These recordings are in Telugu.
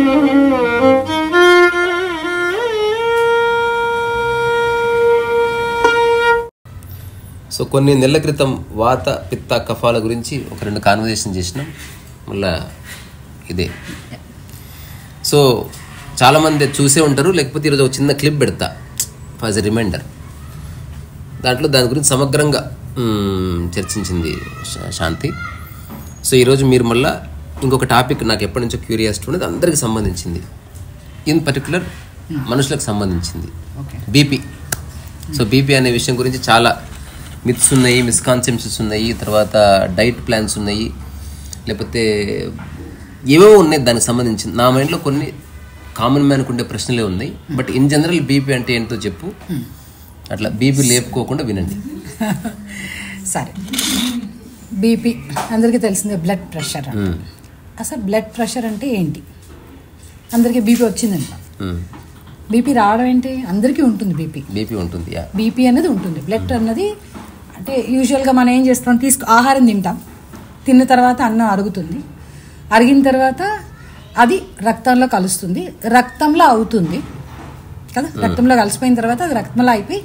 సో కొన్ని నెలల క్రితం వాత పిత్త కఫాల గురించి ఒక రెండు కాన్వర్జేషన్ చేసినాం మళ్ళా ఇదే సో చాలామంది చూసే ఉంటారు లేకపోతే ఈరోజు ఒక చిన్న క్లిప్ పెడతా యాజ్ ఎ రిమైండర్ దాంట్లో దాని గురించి సమగ్రంగా మ్మ్, చర్చించింది శా- శాంతి సో ఈరోజు మీరు మళ్ళా ఇంకొక టాపిక్ నాకు ఎప్పటి నుంచో క్యూరియాసిటీ ఉన్నది అందరికి సంబంధించింది ఇన్ పర్టికులర్ మనుషులకు సంబంధించింది బీపీ సో బీపీ అనే విషయం గురించి చాలా మిత్స్ ఉన్నాయి మిస్కాన్సెప్షన్స్ ఉన్నాయి తర్వాత డైట్ ప్లాన్స్ ఉన్నాయి లేకపోతే ఏవేవో ఉన్నాయి దానికి సంబంధించి నా మైండ్లో కొన్ని కామన్ మ్యాన్కి ఉండే ప్రశ్నలే ఉన్నాయి బట్ ఇన్ జనరల్ బీపీ అంటే ఏంటో చెప్పు అట్లా బీపీ లేపుకోకుండా వినండి సరే బీపీ అందరికీ తెలిసిందే బ్లడ్ ప్రెషర్ మ్మ్. అసలు బ్లడ్ ప్రెషర్ అంటే ఏంటి అందరికీ బీపీ వచ్చిందంట మ్మ్. బీపీ రావడం ఏంటి అందరికీ ఉంటుంది బీపీ బీపీ ఉంటుంది యా బీపీ అనేది ఉంటుంది బ్లడ్ అన్నది అంటే యూజువల్గా మనం ఏం చేస్తాం తీసుకు ఆహారం తింటాం తిన్న తర్వాత అన్నం అరుగుతుంది అరిగిన తర్వాత అది రక్తంలో కలుస్తుంది రక్తంలో అవుతుంది కదా రక్తంలో కలిసిపోయిన తర్వాత అది రక్తంలో అయిపోయి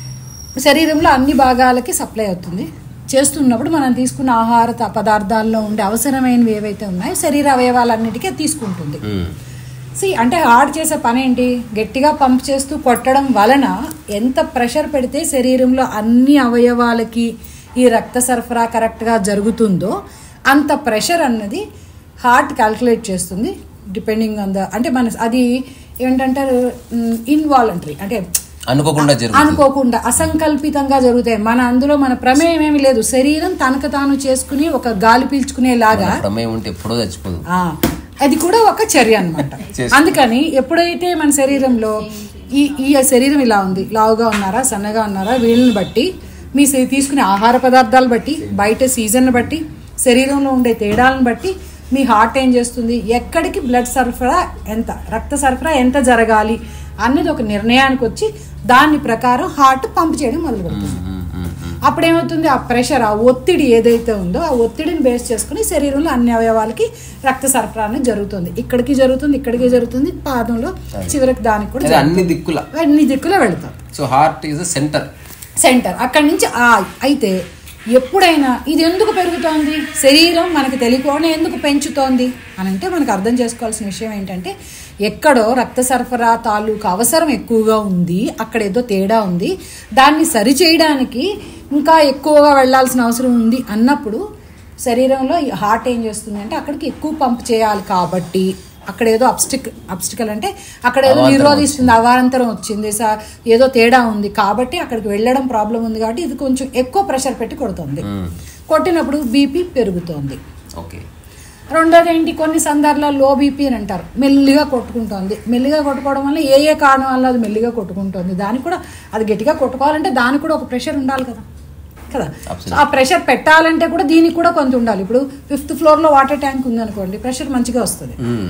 శరీరంలో అన్ని భాగాలకి సప్లై అవుతుంది చేస్తున్నప్పుడు మనం తీసుకున్న ఆహార త- పదార్థాల్లో ఉండే అవసరమైనవి ఏవైతే ఉన్నాయో శరీర అవయవాలన్నిటికీ అది తీసుకుంటుంది మ్మ్. సి అంటే హార్ట్ చేసే పని ఏంటి గట్టిగా పంప్ చేస్తూ కొట్టడం వలన ఎంత ప్రెషర్ పెడితే శరీరంలో అన్ని అవయవాలకి ఈ రక్త సరఫరా కరెక్ట్గా జరుగుతుందో అంత ప్రెషర్ అన్నది హార్ట్ క్యాల్కులేట్ చేస్తుంది డిపెండింగ్ ఆన్ ద అంటే మన అది ఏంటంటారు ఇన్వాలంటరీ అంటే అనుకోకుండా జరుగుతుంది అనుకోకుండా అసంకల్పితంగా జరుగుతాయి మన అందులో మన ప్రమేయం ఏమి లేదు శరీరం తనకు తాను చేసుకుని ఒక గాలి పీల్చుకునేలాగా ప్రమేయం ఉంటే ఎప్పుడో చచ్చిపోదు ఆ, అది కూడా ఒక చర్య అనమాట అందుకని ఎప్పుడైతే మన శరీరంలో ఈ ఈ శరీరం ఇలా ఉంది లావుగా ఉన్నారా సన్నగా ఉన్నారా వీళ్ళని బట్టి మీ శరీ- తీసుకునే ఆహార పదార్థాలు బట్టి బయట సీజన్ బట్టి శరీరంలో ఉండే తేడాలను బట్టి మీ హార్ట్ ఏం చేస్తుంది ఎక్కడికి బ్లడ్ సరఫరా ఎంత రక్త సరఫరా ఎంత జరగాలి అన్నది ఒక నిర్ణయానికి వచ్చి దాని ప్రకారం హార్ట్ పంప్ చేయడం మొదలు పెడుతుంది అప్పుడు ఏమవుతుంది ఆ ప్రెషర్ ఆ ఒత్తిడి ఏదైతే ఉందో ఆ ఒత్తిడిని బేస్ చేసుకుని శరీరంలో అన్ని అవయవాలకి రక్త సరఫరా అనేది జరుగుతుంది ఇక్కడికి జరుగుతుంది ఇక్కడికి జరుగుతుంది పాదంలో చివరికి దానికి కూడా అది అన్ని దిక్కుల జరుగుతుంది. అన్ని దిక్కులో వెళతాం so heart is the centre centre అక్కడి నుంచి ఆ అయితే ఎప్పుడైనా ఇది ఎందుకు పెరుగుతోంది శరీరం మనకు తెలియకుండా ఎందుకు పెంచుతోంది అని అంటే మనకు అర్థం చేసుకోవాల్సిన విషయం ఏంటంటే ఎక్కడో రక్త సరఫరా తాలూకు అవసరం ఎక్కువగా ఉంది అక్కడ ఏదో తేడా ఉంది దాన్ని సరిచేయడానికి ఇంకా ఎక్కువగా వెళ్ళాల్సిన అవసరం ఉంది అన్నప్పుడు శరీరంలో ఈ హార్ట్ ఏం చేస్తుంది అంటే అక్కడికి ఎక్కువ పంప్ చేయాలి కాబట్టి అక్కడ ఏదో అబ్స్టిక్ అబ్స్టికల్ అంటే అక్కడ ఏదో అవాంతరం నిరోధిస్తుంది అవాంతరం వచ్చింది సా- ఏదో తేడా ఉంది కాబట్టి అక్కడికి వెళ్ళడం ప్రాబ్లం ఉంది కాబట్టి ఇది కొంచెం ఎక్కువ ప్రెషర్ పెట్టి కొడుతుంది కొట్టినప్పుడు బీపీ పెరుగుతోంది ఓకే రెండోది ఏంటి కొన్ని సందర్భాల్లో లో బీపీ అని అంటారు మెల్లిగా కొట్టుకుంటోంది మెల్లిగా కొట్టుకోవడం వల్ల ఏ ఏ కారణం వల్ల అది మెల్లిగా కొట్టుకుంటోంది దానికి కూడా అది గట్టిగా కొట్టుకోవాలంటే దానికి కూడా ఒక ప్రెషర్ ఉండాలి కదా కదా Absolutely. సో ఆ ప్రెషర్ పెట్టాలంటే కూడా దీనికి కూడా కొంత ఉండాలి ఇప్పుడు ఫిఫ్త్ ఫ్లోర్ లో వాటర్ ట్యాంక్ ఉంది అనుకోండి ప్రెషర్ మంచిగా వస్తుంది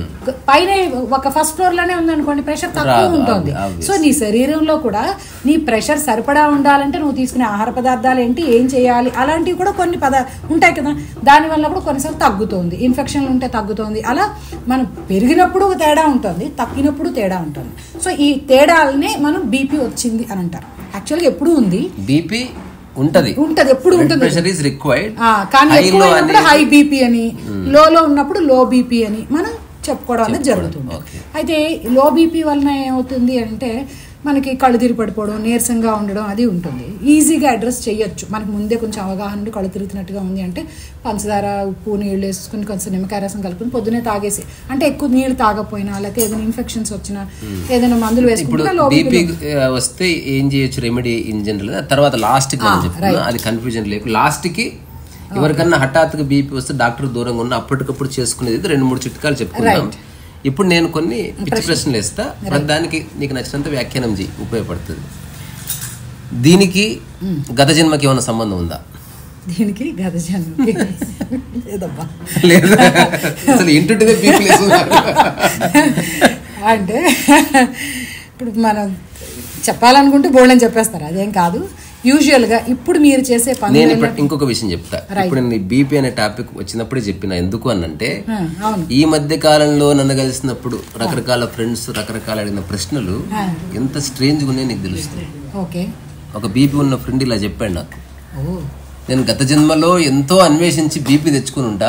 పైన ఒక ఫస్ట్ ఫ్లోర్ లోనే ఉంది అనుకోండి ప్రెషర్ తక్కువ రాదు, ఉంటుంది obvious. సో నీ శరీరంలో కూడా నీ ప్రెషర్ సరిపడా ఉండాలంటే నువ్వు తీసుకునే ఆహార పదార్థాలు ఏంటి ఏం చేయాలి అలాంటివి కూడా కొన్ని పద ఉంటాయి కదా దానివల్ల కూడా కొన్నిసార్లు తగ్గుతుంది ఇన్ఫెక్షన్లు ఉంటే తగ్గుతుంది అలా మనం పెరిగినప్పుడు ఒక తేడా ఉంటుంది తగ్గినప్పుడు తేడా ఉంటుంది సో ఈ తేడాలనే మనం బీపీ వచ్చింది అని అంటారు యాక్చువల్గా ఎప్పుడు ఉంది బీపీ ఉంటది ఉంటది ఎప్పుడు ఉంటుంది ప్రెషర్ ఈజ్ రిక్వైర్డ్ ఆ, కానీ ఎక్కువ ఉన్నప్పుడు హై బీపీ అని లోలో ఉన్నప్పుడు లో బీపీ అని మనం చెప్పుకోవడం అనేది జరుగుతుంది okay. అయితే లో బీపీ వలన ఏమవుతుంది అంటే మనకి కళ్ళు తిరిగి పడిపోవడం నీరసంగా ఉండడం అది ఉంటుంది ఈజీగా అడ్రస్ చేయొచ్చు మనకు ముందే కొంచెం అవగాహన ఉండి కళ్ళు తిరుగుతున్నట్టుగా ఉంది అంటే పంచదార ఉప్పు నీళ్ళు వేసుకుని కొంచెం నిమ్మకాయ రసం కలుపుకొని పొద్దునే తాగేసి అంటే ఎక్కువ నీళ్ళు తాగపోయినా లేకపోతే ఏదైనా ఇన్ఫెక్షన్స్ వచ్చినా ఏదైనా మందులు ఇప్పుడు వేసుకుంటే లో బీపీ బీపీ వస్తే ఏం చేయొచ్చు రెమెడీ ఇన్ జనరల్ తర్వాత లాస్ట్ కి మనం చెప్తున్నా అది కన్ఫ్యూజన్ లేదు లాస్ట్ కి ఎవరికన్నా హఠాత్తుగా బీపీ వస్తే డాక్టర్ దూరంగా ఉన్న అప్పటికప్పుడు చేసుకునేది ఇది రెండు మూడు చిట్కాలు చెప్పుకున్నాం ఇప్పుడు నేను కొన్ని పిచ్చి ప్రశ్నలు వేస్తా ప్రతి దానికి నీకు నచ్చినంత వ్యాఖ్యానం చేయి ఉపయోగపడుతుంది దీనికి గత జన్మకి ఏమైనా సంబంధం ఉందా దీనికి గత జన్మకి లేదబ్బా లేదు అసలు ఇంటుంటిదే బీపీ లేదు అంటే ఇప్పుడు మనం చెప్పాలనుకుంటే బోల్డని చెప్పేస్తారు అదేం కాదు యూజువల్ గా ఇప్పుడు మీరు చేసే నేను పనులు ఇప్పుడు ఇంకొక విషయం చెప్తా ఇప్పుడు నేను బీపీ అనే టాపిక్ వచ్చినప్పుడే చెప్పిన ఎందుకు అనంటే ఆ, అవును ఈ మధ్య కాలంలో నన్ను కలిసినప్పుడు రకరకాల ఫ్రెండ్స్ రకరకాల అడిగిన ప్రశ్నలు ఎంత స్ట్రేంజ్ ఉన్నాయో నీకు తెలుస్తుంది ఓకే ఒక బీపీ ఉన్న ఫ్రెండ్ ఇలా చెప్పాడు నాకు ఓ నేను గత జన్మలో ఎంతో అన్వేషించి బీపీ తెచ్చుకుని ఉంటా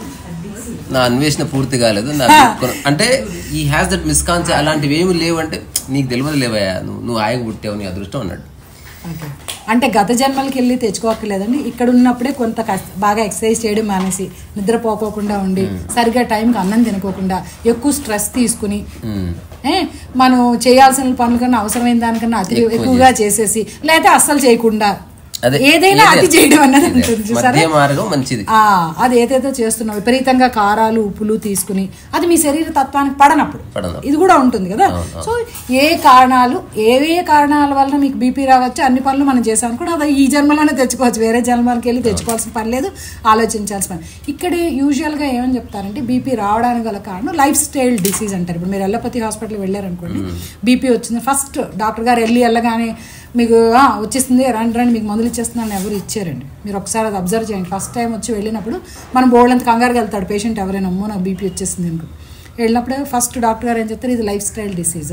నా అన్వేషణ పూర్తి కాలేదు నా బీపీ అంటే ఈ హ్యాస్ దట్ మిస్కాన్సెప్ట్ అలాంటివి ఏమి లేవంటే నీకు తెలియదు లేవయ్యా నువ్వు నువ్వు ఆయిగా పుట్టావు నీ అదృష్టం అన్నాడు ఓకే అంటే గత జన్మలకి వెళ్ళి తెచ్చుకోకర్లేదండి ఇక్కడ ఉన్నప్పుడే కొంత కష్ట- బాగా ఎక్సర్సైజ్ చేయడం మానేసి నిద్రపోకోకుండా ఉండి సరిగ్గా టైంకి అన్నం తినకోకుండా ఎక్కువ స్ట్రెస్ తీసుకుని ఉమ్. ఏ మనం చేయాల్సిన పనుల కన్నా అవసరమైన దానికన్నా అతి ఎక్కువగా చేసేసి లేకపోతే అస్సలు చేయకుండా అదే ఏదైనా అతి ఏదైనా. చేయడం అన్నది ఇదే. ఉంటుంది చూసారా మధ్య మార్గం మంచిది ఆ, అది ఏదైతే చేస్తున్నావు విపరీతంగా కారాలు ఉప్పులు తీసుకుని అది మీ శరీర తత్వానికి పడనప్పుడు పడనప్పుడు. ఇది కూడా ఉంటుంది కదా సో ఏ కారణాలు ఏ ఏ కారణాల వల్ల మీకు బీపీ రావచ్చు అన్ని పనులు మనం చేసాం కూడా అది ఈ జన్మలోనే తెచ్చుకోవచ్చు వేరే జన్మలకి వెళ్ళి తెచ్చుకోవాల్సిన పని లేదు ఆలోచించాల్సిన పని ఇక్కడ యూజువల్గా ఏమని చెప్తారంటే బీపీ రావడానికి గల కారణం లైఫ్ స్టైల్ డిసీజ్ అంటారు ఇప్పుడు మీరు ఎల్లపతి హాస్పిటల్ వెళ్ళారనుకోండి బీపీ వచ్చింది ఫస్ట్ డాక్టర్ గారు వెళ్ళి వెళ్ళగానే మీకు "ఆ, వచ్చేస్తుంది రండి రండి మీకు మందులు ఇచ్చేస్తున్నాను ఎవరు ఇచ్చారండి మీరు ఒకసారి అది అబ్జర్వ్ చేయండి ఫస్ట్ టైం వచ్చి వెళ్ళినప్పుడు మనం బోల్డ్ కంగారుగా వెళ్తాడు పేషెంట్ ఎవరైనా అమ్మో నాకు బీపీ వచ్చేసింది అనుకో వెళ్ళినప్పుడే ఫస్ట్ డాక్టర్ గారు ఏం చెప్తారు ఇది లైఫ్ స్టైల్ డిసీజ్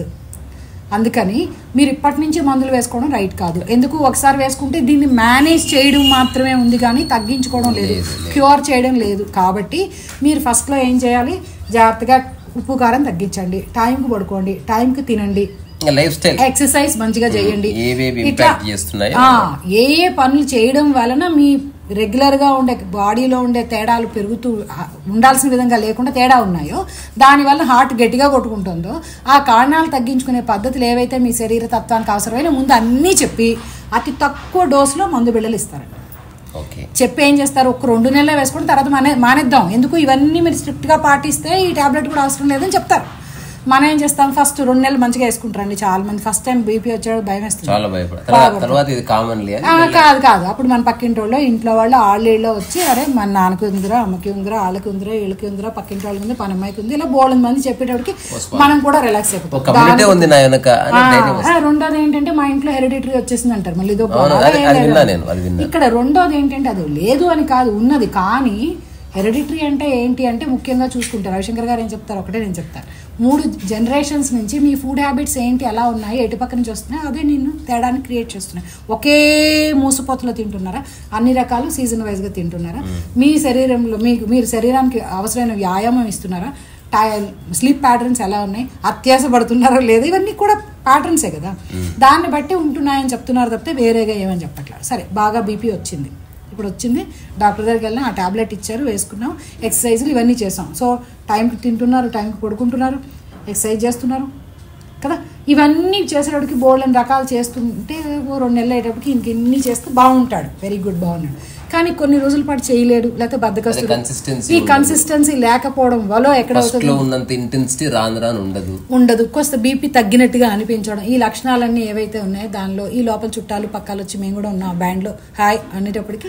అందుకని మీరు ఇప్పటి నుంచి మందులు వేసుకోవడం రైట్ కాదు ఎందుకు ఒకసారి వేసుకుంటే దీన్ని మేనేజ్ చేయడం మాత్రమే ఉంది కానీ తగ్గించుకోవడం లేదు క్యూర్ చేయడం లేదు కాబట్టి మీరు ఫస్ట్లో ఏం చేయాలి జాగ్రత్తగా ఉప్పు కారం తగ్గించండి టైంకి పడుకోండి టైంకి తినండి ఇంకా లైఫ్ స్టైల్ ఎక్సర్సైజ్ మంచిగా చేయండి ఏవేవి ఇట్లా ఇంపాక్ట్ చేస్తున్నాయో ఆ, ఏ ఏ పనులు చేయడం వలన మీ రెగ్యులర్ గా ఉండే బాడీలో ఉండే తేడాలు పెరుగుతూ ఆ, ఉండాల్సిన విధంగా లేకుండా తేడా ఉన్నాయో దానివల్ల హార్ట్ గట్టిగా కొట్టుకుంటుందో ఆ కారణాలు తగ్గించుకునే పద్ధతులు ఏవైతే మీ శరీర తత్వానికి అవసరమైన ముందు అన్నీ చెప్పి అతి తక్కువ డోసులో మందు బిళ్ళలు ఇస్తారండి ఓకే చెప్పి ఏం చేస్తారు ఒక రెండు నెలలు వేసుకుని తర్వాత మానే మానేద్దాం ఎందుకు ఇవన్నీ మీరు స్ట్రిక్ట్గా పాటిస్తే ఈ టాబ్లెట్ కూడా అవసరం లేదని చెప్తారు మనం ఏం చేస్తాం ఫస్ట్ రెండు నెలలు మంచిగా వేసుకుంటారండి చాలా మంది ఫస్ట్ టైం బీపీ వచ్చాడు భయం వేస్తుంది చాలా భయపడ తర్వాత తర్వాత ఇది కామన్లీ ఆ, కాదు కాదు అప్పుడు మన పక్కింటి వాళ్ళు ఇంట్లో వాళ్ళు ఆళ్ళు ఇళ్ళు వచ్చి అరే మన నాన్నకి ఉందిరా అమ్మకి ఉందిరా వాళ్ళకి ఉందిరా వీళ్ళకి ఉందిరా పక్కింటి వాళ్ళకి ఉంది పని అమ్మాయికి ఉంది ఇలా బోళ్ళ మంది చెప్పేటప్పటికి మనం కూడా రిలాక్స్ ఒక అయిపోతాం కమ్యూనిటీ ఉంది నా వెనక అని ఆ, ధైర్యం ఆ, రెండోది ఏంటంటే మా ఇంట్లో హెరిడిటరీ వచ్చేసింది అంటారు మళ్ళీ ఇదో అవును, గొడవ, అది- ఏం అది లేదు. విన్నా నేను, అది విన్నా. ఇక్కడ రెండోది ఏంటంటే అది లేదు అని కాదు ఉన్నది కానీ హెరిడిటరీ అంటే ఏంటి అంటే ముఖ్యంగా చూసుకుంటారు రవిశంకర్ గారు ఏం చెప్తారు ఒకటే నేను చెప్తాను మూడు జనరేషన్స్ నుంచి మీ ఫుడ్ హ్యాబిట్స్ ఏంటి ఎలా ఉన్నాయి ఎటు పక్క నుంచి వస్తున్నాయి అదే నిన్ను తేడాన్ని క్రియేట్ చేస్తున్నాయి ఒకే మూసపోతలో తింటున్నారా అన్ని రకాలు సీజన్ వైజ్గా తింటున్నారా మీ శరీరంలో మీకు మీరు శరీరానికి అవసరమైన వ్యాయామం ఇస్తున్నారా స్లీప్ ప్యాటర్న్స్ ఎలా ఉన్నాయి అత్యాస పడుతున్నారో లేదో ఇవన్నీ కూడా ప్యాటర్న్సే కదా దాన్ని బట్టి ఉంటున్నాయని చెప్తున్నారు తప్పితే వేరేగా ఏమని చెప్పట్లేదు సరే బాగా బీపీ వచ్చింది ఇప్పుడు వచ్చింది డాక్టర్ దగ్గరికి వెళ్ళినా ఆ టాబ్లెట్ ఇచ్చారు వేసుకున్నాం ఎక్సర్సైజ్లు ఇవన్నీ చేసాం సో టైంకి తింటున్నారు టైంకి పడుకుంటున్నారు ఎక్సర్సైజ్ చేస్తున్నారు కదా ఇవన్నీ చేసేటప్పటికి బోల్డెన్ రకాలు చేస్తుంటే ఓ రెండు నెలలు అయ్యేటప్పటికి ఇంకెన్ని చేస్తే బాగుంటాడు వెరీ గుడ్ బాగున్నాడు కానీ కొన్ని రోజుల పాటు చేయలేడు లేకపోతే బద్దకస్తుడు consistency ఈ కన్సిస్టెన్సీ లేకపోవడం వల్ల ఎక్కడ ఫస్ట్ లో ఉన్నంత ఇంటెన్సిటీ రాను రాను ఉండదు ఉండదు కొంత బీపీ తగ్గినట్టుగా అనిపించడం ఈ లక్షణాలన్నీ ఏవైతే ఉన్నాయో దానిలో ఈ లోపల చుట్టాలు పక్కాలు వచ్చి మేము కూడా ఉన్నాం బ్యాండ్లో హాయ్ అనేటప్పటికి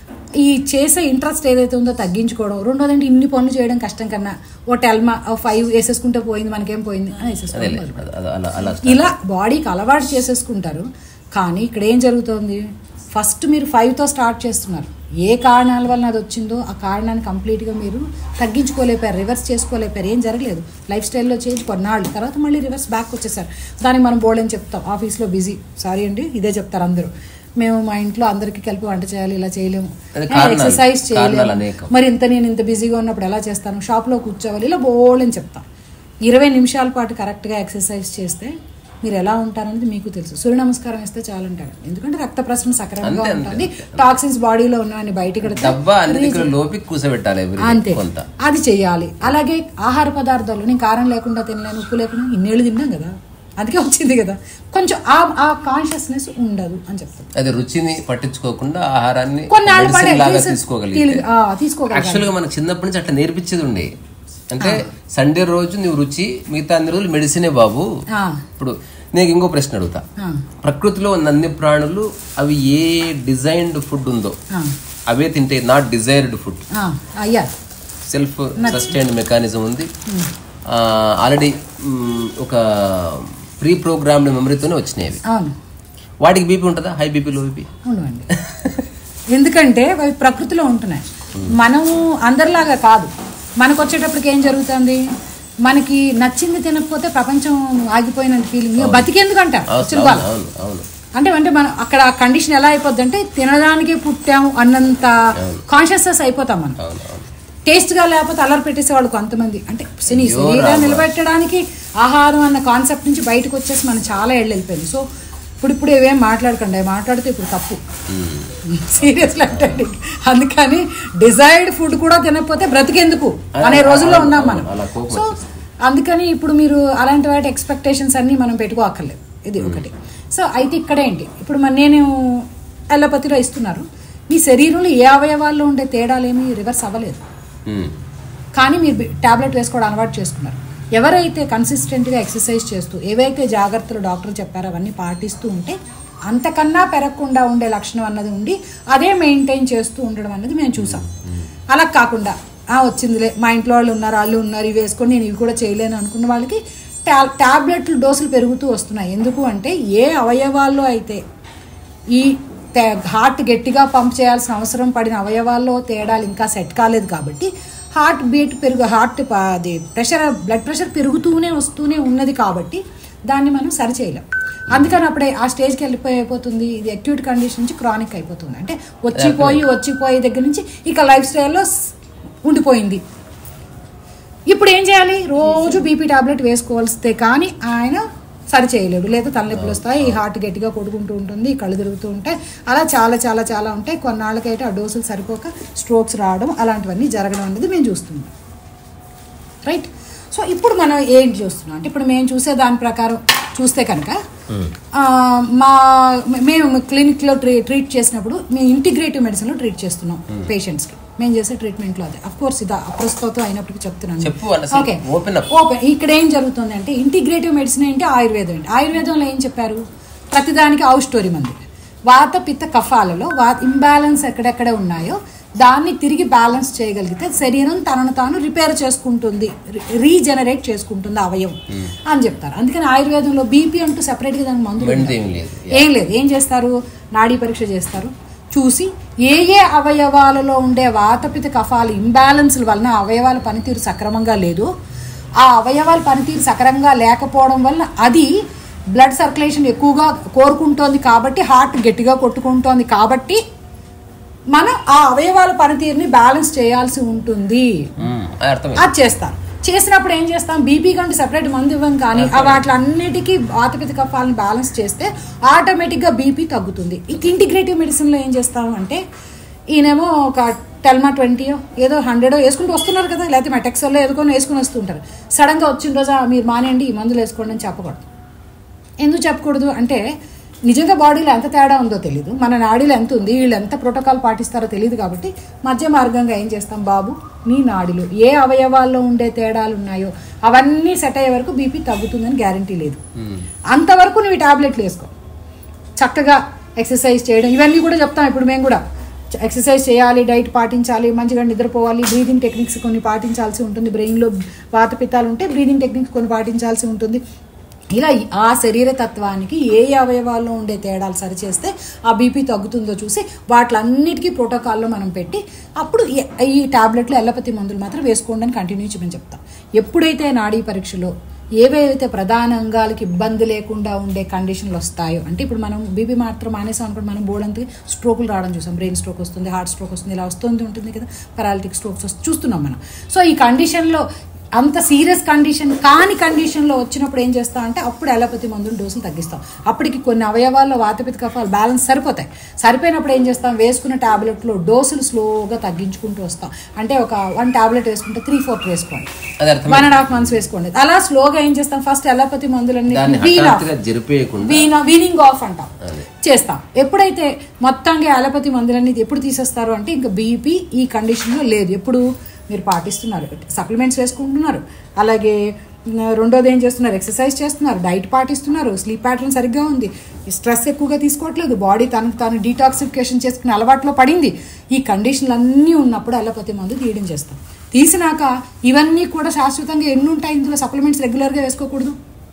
ఈ చేసే ఇంట్రెస్ట్ ఏదైతే ఉందో తగ్గించుకోవడం రెండోది అంటే ఇన్ని పనులు చేయడం కష్టం కన్నా ఓ టెల్మా ఓ ఫైవ్ వేసేసుకుంటే పోయింది మనకేం పోయింది అని వేసేసుకోవడం అదేలే అది- అది అలా అలా ఇలా బాడీకి అలవాటు చేసేసుకుంటారు కానీ ఇక్కడ ఏం జరుగుతోంది ఫస్ట్ మీరు ఫైవ్తో స్టార్ట్ చేస్తున్నారు ఏ కారణాల వలన అది వచ్చిందో ఆ కారణాన్ని కంప్లీట్గా మీరు తగ్గించుకోలేపారు రివర్స్ చేసుకోలేపారు ఏం జరగలేదు లైఫ్ స్టైల్లో చేంజ్ కొన్నాళ్ళు తర్వాత మళ్ళీ రివర్స్ బ్యాక్ వచ్చేసారు దానికి మనం బోర్డు అని చెప్తాం ఆఫీస్లో బిజీ సారీ అండి ఇదే చెప్తారు అందరూ మేము మా ఇంట్లో అందరికీ కలిపి వంట చేయాలి ఇలా చేయలేము అది కారణాలు. ఎక్సర్సైజ్ కారణాలు చేయలేము అనేకం. మరి ఇంత నేను ఇంత బిజీగా ఉన్నప్పుడు ఎలా చేస్తాను షాప్లో కూర్చోవాలి ఇలా బోల్డ్ అని చెప్తాం ఇరవై నిమిషాల పాటు కరెక్ట్గా ఎక్సర్సైజ్ చేస్తే మీరు ఎలా ఉంటారనేది మీకు తెలుసు సూర్య నమస్కారం ఇస్తే చాలంటాడు ఎందుకంటే రక్త ప్రసరణ సక్రమంగా అంతే, అంతే. ఉంటుంది టాక్సిన్స్ బాడీలో ఉన్నాయని బయటికి పెడితే డబ్బా అన్ని దగ్గర లోపి కూసబెట్టాలి every day అంతే కొంత అది చెయ్యాలి అలాగే ఆహార పదార్థాలు నేను కారం లేకుండా తినలేను ఉప్పు లేకుండా ఇన్నేళ్ళు తిన్నాం కదా అందుకే వచ్చింది కదా కొంచెం ఆ ఆ కాన్షియస్నెస్ ఉండదు అని చెప్తాను అది రుచిని పట్టించుకోకుండా ఆహారాన్ని కొన్నాళ్ళు medicine పడే లాగా తీసు- తీసుకోగలిగితే తీలు- ఆ, తీసుకోగలగాలి యాక్చువల్ గా మనకు చిన్నప్పటి నుంచి అట్లా నేర్పించేది ఉండే అంటే సండే రోజు నువ్వు రుచి మిగతా అన్ని రోజులు మెడిసినే బాబు ఆ, ఇప్పుడు నేను ఇంకో ప్రశ్న అడుగుతా ఆ, ప్రకృతిలో ఉన్న అన్ని ప్రాణులు అవి ఏ డిజైన్డ్ ఫుడ్ ఉందో ఆ, అవే తింటే నాట్ డిజైర్డ్ ఫుడ్ ఆ, అయ్యా సెల్ఫ్ సస్టైన్డ్ మెకానిజం ఉంది ఆల్రెడీ ఒక ప్రీ ప్రోగ్రామ్డ్ మెమరీతోనే వచ్చినాయి అవి అవును వాటికి బీపీ ఉంటుందా హై బీపీ లో బీపీ ఉండవండి ఎందుకంటే అవి ప్రకృతిలో ఉంటున్నాయి మనము అందరిలాగా కాదు మనకు వచ్చేటప్పటికి ఏం జరుగుతుంది మనకి నచ్చింది తినకపోతే ప్రపంచం ఆగిపోయిన ఫీలింగ్ బతికేందుకంట వచ్చిన అవును వాళ్ళు అవును అవును అంటే అంటే మనం అక్కడ కండిషన్ ఎలా అయిపోద్ది అంటే తినడానికి పుట్టాము అన్నంత కాన్షియస్నెస్ అయిపోతాం మనం అవును అవును టేస్ట్ గా లేకపోతే అల్లరి పెట్టేసే వాళ్ళు కొంతమంది అంటే నీ శరీరాన్ని నిలబెట్టడానికి ఆహారం అన్న కాన్సెప్ట్ నుంచి బయటకు వచ్చేసి మనం చాలా ఏళ్ళు వెళ్ళిపోయింది సో ఇప్పుడు ఇప్పుడు ఇవేం మాట్లాడకండి అవి మాట్లాడితే ఇప్పుడు తప్పు సీరియస్లీ అంటే అందుకని డిజైర్డ్ ఫుడ్ కూడా తినకపోతే బ్రతికెందుకు అనే రోజుల్లో ఉన్నాం మనం అలా కోపం సో అందుకని ఇప్పుడు మీరు అలాంటి వాటి ఎక్స్పెక్టేషన్స్ అన్ని మనం పెట్టుకోక్కర్లేదు ఇది ఒకటి సో అయితే ఇక్కడేంటి ఇప్పుడు మన నేను అలోపతిలో ఇస్తున్నారు మీ శరీరంలో ఏ అవయవాల్లో ఉండే తేడాలేమి రివర్స్ అవ్వలేదు మ్మ్. కానీ మీరు టాబ్లెట్ వేసుకోవడం అలవాటు చేసుకున్నారు ఎవరైతే కన్సిస్టెంట్గా ఎక్సర్సైజ్ చేస్తూ ఏవైతే జాగ్రత్తలు డాక్టర్ చెప్పారో అవన్నీ పాటిస్తూ ఉంటే అంతకన్నా పెరగకుండా ఉండే లక్షణం అన్నది ఉండి అదే మెయింటైన్ చేస్తూ ఉండడం అన్నది మేము చూసాం అలా కాకుండా "ఆ, వచ్చిందిలే మా ఇంట్లో వాళ్ళు ఉన్నారు వాళ్ళు ఉన్నారు ఇవి వేసుకొని నేను ఇవి కూడా చేయలేను అనుకున్న వాళ్ళకి టా టాబ్లెట్లు డోసులు పెరుగుతూ వస్తున్నాయి ఎందుకు అంటే ఏ అవయవాల్లో అయితే ఈ తే- హార్ట్ గట్టిగా పంప్ చేయాల్సిన అవసరం పడిన అవయవాల్లో తేడాలు ఇంకా సెట్ కాలేదు కాబట్టి హార్ట్ బీట్ పెరుగు హార్ట్ ప- అది ప్రెషర్ బ్లడ్ ప్రెషర్ పెరుగుతూనే వస్తూనే ఉన్నది కాబట్టి దాన్ని మనం సరి చేయలేం అందుకని అప్పుడే ఆ స్టేజ్కి వెళ్ళిపోయి అయిపోతుంది ఇది అక్యూట్ కండిషన్ నుంచి క్రానిక్ అయిపోతుంది అంటే వచ్చిపోయి వచ్చిపోయే దగ్గర నుంచి ఇక లైఫ్ స్టైల్లో స్- ఉండిపోయింది ఇప్పుడు ఏం చేయాలి రోజు బీపీ టాబ్లెట్ వేసుకోవాల్స్తే కానీ ఆయన సరి చేయలేడు లేదా తలనొప్పులు వస్తాయి ఈ హార్ట్ గట్టిగా కొడుకుంటూ ఉంటుంది కళ్ళు తిరుగుతూ ఉంటాయి అలా చాలా చాలా చాలా ఉంటాయి కొన్నాళ్ళకైతే ఆ డోసులు సరిపోక స్ట్రోక్స్ రావడం అలాంటివన్నీ జరగడం అనేది మేము చూస్తున్నాం రైట్ సో ఇప్పుడు మనం ఏం చూస్తున్నాం అంటే ఇప్పుడు మేము చూసే దాని ప్రకారం చూస్తే కనుక ఆ, మా మేము క్లినిక్లో ట్రీ ట్రీట్ చేసినప్పుడు మేము ఇంటిగ్రేటివ్ మెడిసిన్లో ట్రీట్ చేస్తున్నాం పేషెంట్స్కి మేము చేసే ట్రీట్మెంట్లో అదే అఫ్ కోర్స్ ఇది అప్రస్తుతం అయినప్పటికీ చెప్తున్నాను చెప్పు అన్నసి ఓకే ఓపెన్ అప్ ఓపెన్ ఇక్కడ ఏం జరుగుతుంది అంటే ఇంటిగ్రేటివ్ మెడిసిన్ ఏంటి ఆయుర్వేదం ఏంటి ఆయుర్వేదంలో ఏం చెప్పారు ప్రతిదానికి ఔ స్టోరీ మంది వాత పిత్త కఫాలలో వా ఇంబ్యాలెన్స్ ఎక్కడెక్కడ ఉన్నాయో దాన్ని తిరిగి బ్యాలెన్స్ చేయగలిగితే శరీరం తనను తాను రిపేర్ చేసుకుంటుంది రీజనరేట్ చేసుకుంటుంది అవయవం అని చెప్తారు అందుకని ఆయుర్వేదంలో బీపీ అంటూ సెపరేట్గా దానికి మందులు మెంట్ ఉండవు. ఏం లేదు ఏం లేదు ఏం చేస్తారు నాడీ పరీక్ష చేస్తారు చూసి ఏ ఏ అవయవాలలో ఉండే వాతపిత కఫాలు ఇంబ్యాలెన్స్ల వలన అవయవాల పనితీరు సక్రమంగా లేదు ఆ అవయవాల పనితీరు సక్రమంగా లేకపోవడం వలన అది బ్లడ్ సర్క్యులేషన్ ఎక్కువగా కోరుకుంటోంది కాబట్టి హార్ట్ గట్టిగా కొట్టుకుంటోంది కాబట్టి మనం ఆ అవయవాల పనితీరుని బ్యాలెన్స్ చేయాల్సి ఉంటుంది మ్మ్. అది అర్థమైంది అది చేస్తాం చేసినప్పుడు ఏం చేస్తాం బీపీ కంటే సెపరేట్ మందు ఇవ్వం కానీ ఆ వాటిలన్నిటికీ వాతపిత కఫాలను బ్యాలెన్స్ చేస్తే ఆటోమేటిక్గా బీపీ తగ్గుతుంది ఇంక ఇంటిగ్రేటివ్ మెడిసిన్లో ఏం చేస్తాం అంటే ఈయనేమో ఒక టెల్మా ట్వంటీ ఏదో హండ్రెడ్ వేసుకుంటూ వస్తున్నారు కదా లేకపోతే మెటెక్సల్లో ఏదుకొని వేసుకుని వస్తుంటారు సడన్గా వచ్చిన రోజు "ఆ, మీరు మానేయండి ఈ మందులు వేసుకోండి అని చెప్పకూడదు ఎందుకు చెప్పకూడదు అంటే నిజంగా బాడీలో ఎంత తేడా ఉందో తెలియదు మన నాడీలో ఎంత ఉంది వీళ్ళు ఎంత ప్రోటోకాల్ పాటిస్తారో తెలియదు కాబట్టి మధ్య మార్గంగా ఏం చేస్తాం బాబు నీ నాడిలో ఏ అవయవాల్లో ఉండే తేడాలు ఉన్నాయో అవన్నీ సెట్ అయ్యే వరకు బీపీ తగ్గుతుందని గ్యారంటీ లేదు అంతవరకు నువ్వు ఈ టాబ్లెట్లు వేసుకో చక్కగా ఎక్సర్సైజ్ చేయడం ఇవన్నీ కూడా చెప్తాం ఇప్పుడు మేము కూడా ఎక్సర్సైజ్ చేయాలి డైట్ పాటించాలి మంచిగా నిద్రపోవాలి బ్రీదింగ్ టెక్నిక్స్ కొన్ని పాటించాల్సి ఉంటుంది బ్రెయిన్లో వాత పిత్తాలు ఉంటే బ్రీదింగ్ టెక్నిక్స్ కొన్ని పాటించాల్సి ఉంటుంది ఇలా ఆ శరీర తత్వానికి ఏ ఏ అవయవాల్లో ఉండే తేడాలు సరిచేస్తే ఆ బీపీ తగ్గుతుందో చూసి వాటిలన్నిటికీ ప్రోటోకాల్లో మనం పెట్టి అప్పుడు ఈ- ఈ టాబ్లెట్లు ఎల్లపతి మందులు మాత్రం వేసుకోండి అని కంటిన్యూ చేయమని చెప్తాం ఎప్పుడైతే నాడీ పరీక్షలో ఏవైతే ప్రధాన అంగాలకి ఇబ్బంది లేకుండా ఉండే కండిషన్లు వస్తాయో అంటే ఇప్పుడు మనం బీపీ మాత్రం మానేసాం అనుకోండి మనం బోర్డంతా స్ట్రోకులు రావడం చూసాం బ్రెయిన్ స్ట్రోక్ వస్తుంది హార్ట్ స్ట్రోక్ వస్తుంది ఇలా వస్తుంది ఉంటుంది కదా పెరాలిటిక్ స్ట్రోక్స్ వస్తుంది చూస్తున్నాం మనం సో ఈ కండిషన్లో అంత సీరియస్ కండిషన్ కాని కండిషన్లో వచ్చినప్పుడు ఏం చేస్తాం అంటే అప్పుడు అలోపతి మందులు డోసులు తగ్గిస్తాం అప్పటికి కొన్ని అవయవాల్లో వాతపిత కఫాలు బ్యాలెన్స్ సరిపోతాయి సరిపోయినప్పుడు ఏం చేస్తాం వేసుకున్న టాబ్లెట్లో డోసులు స్లోగా తగ్గించుకుంటూ వస్తాం అంటే ఒక వన్ టాబ్లెట్ వేసుకుంటే త్రీ ఫోర్త్ వేసుకోండి అది అర్థమైంది వన్ అండ్ హాఫ్ మంత్స్ వేసుకోండి అలా స్లోగా ఏం చేస్తాం ఫస్ట్ అలోపతి మందులన్నీ దాన్ని వీన్ ఆఫ్ హఠాత్తుగా జరిపేయకుండా వీన్ వీనింగ్ ఆఫ్ అంటాం అదే. చేస్తాం ఎప్పుడైతే మొత్తంగా అలోపతి మందులన్నీ ఎప్పుడు తీసేస్తారు అంటే ఇంకా బీపీ ఈ కండిషన్లో లేదు ఎప్పుడు మీరు పాటిస్తున్నారు సప్లిమెంట్స్ వేసుకుంటున్నారు అలాగే ఉమ్, రెండోది ఏం చేస్తున్నారు ఎక్సర్సైజ్ చేస్తున్నారు డైట్ పాటిస్తున్నారు స్లీప్ ప్యాటర్న్ సరిగ్గా ఉంది స్ట్రెస్ ఎక్కువగా తీసుకోవట్లేదు బాడీ తనకు తాను డీటాక్సిఫికేషన్ చేసుకునే అలవాట్లో పడింది ఈ కండిషన్లు అన్నీ ఉన్నప్పుడు అలోపతి మందు తీయడం చేస్తాం తీసినాక ఇవన్నీ కూడా శాశ్వతంగా ఎన్ని ఉంటాయి ఇందులో సప్లిమెంట్స్ రెగ్యులర్గా వేసుకోకూడదు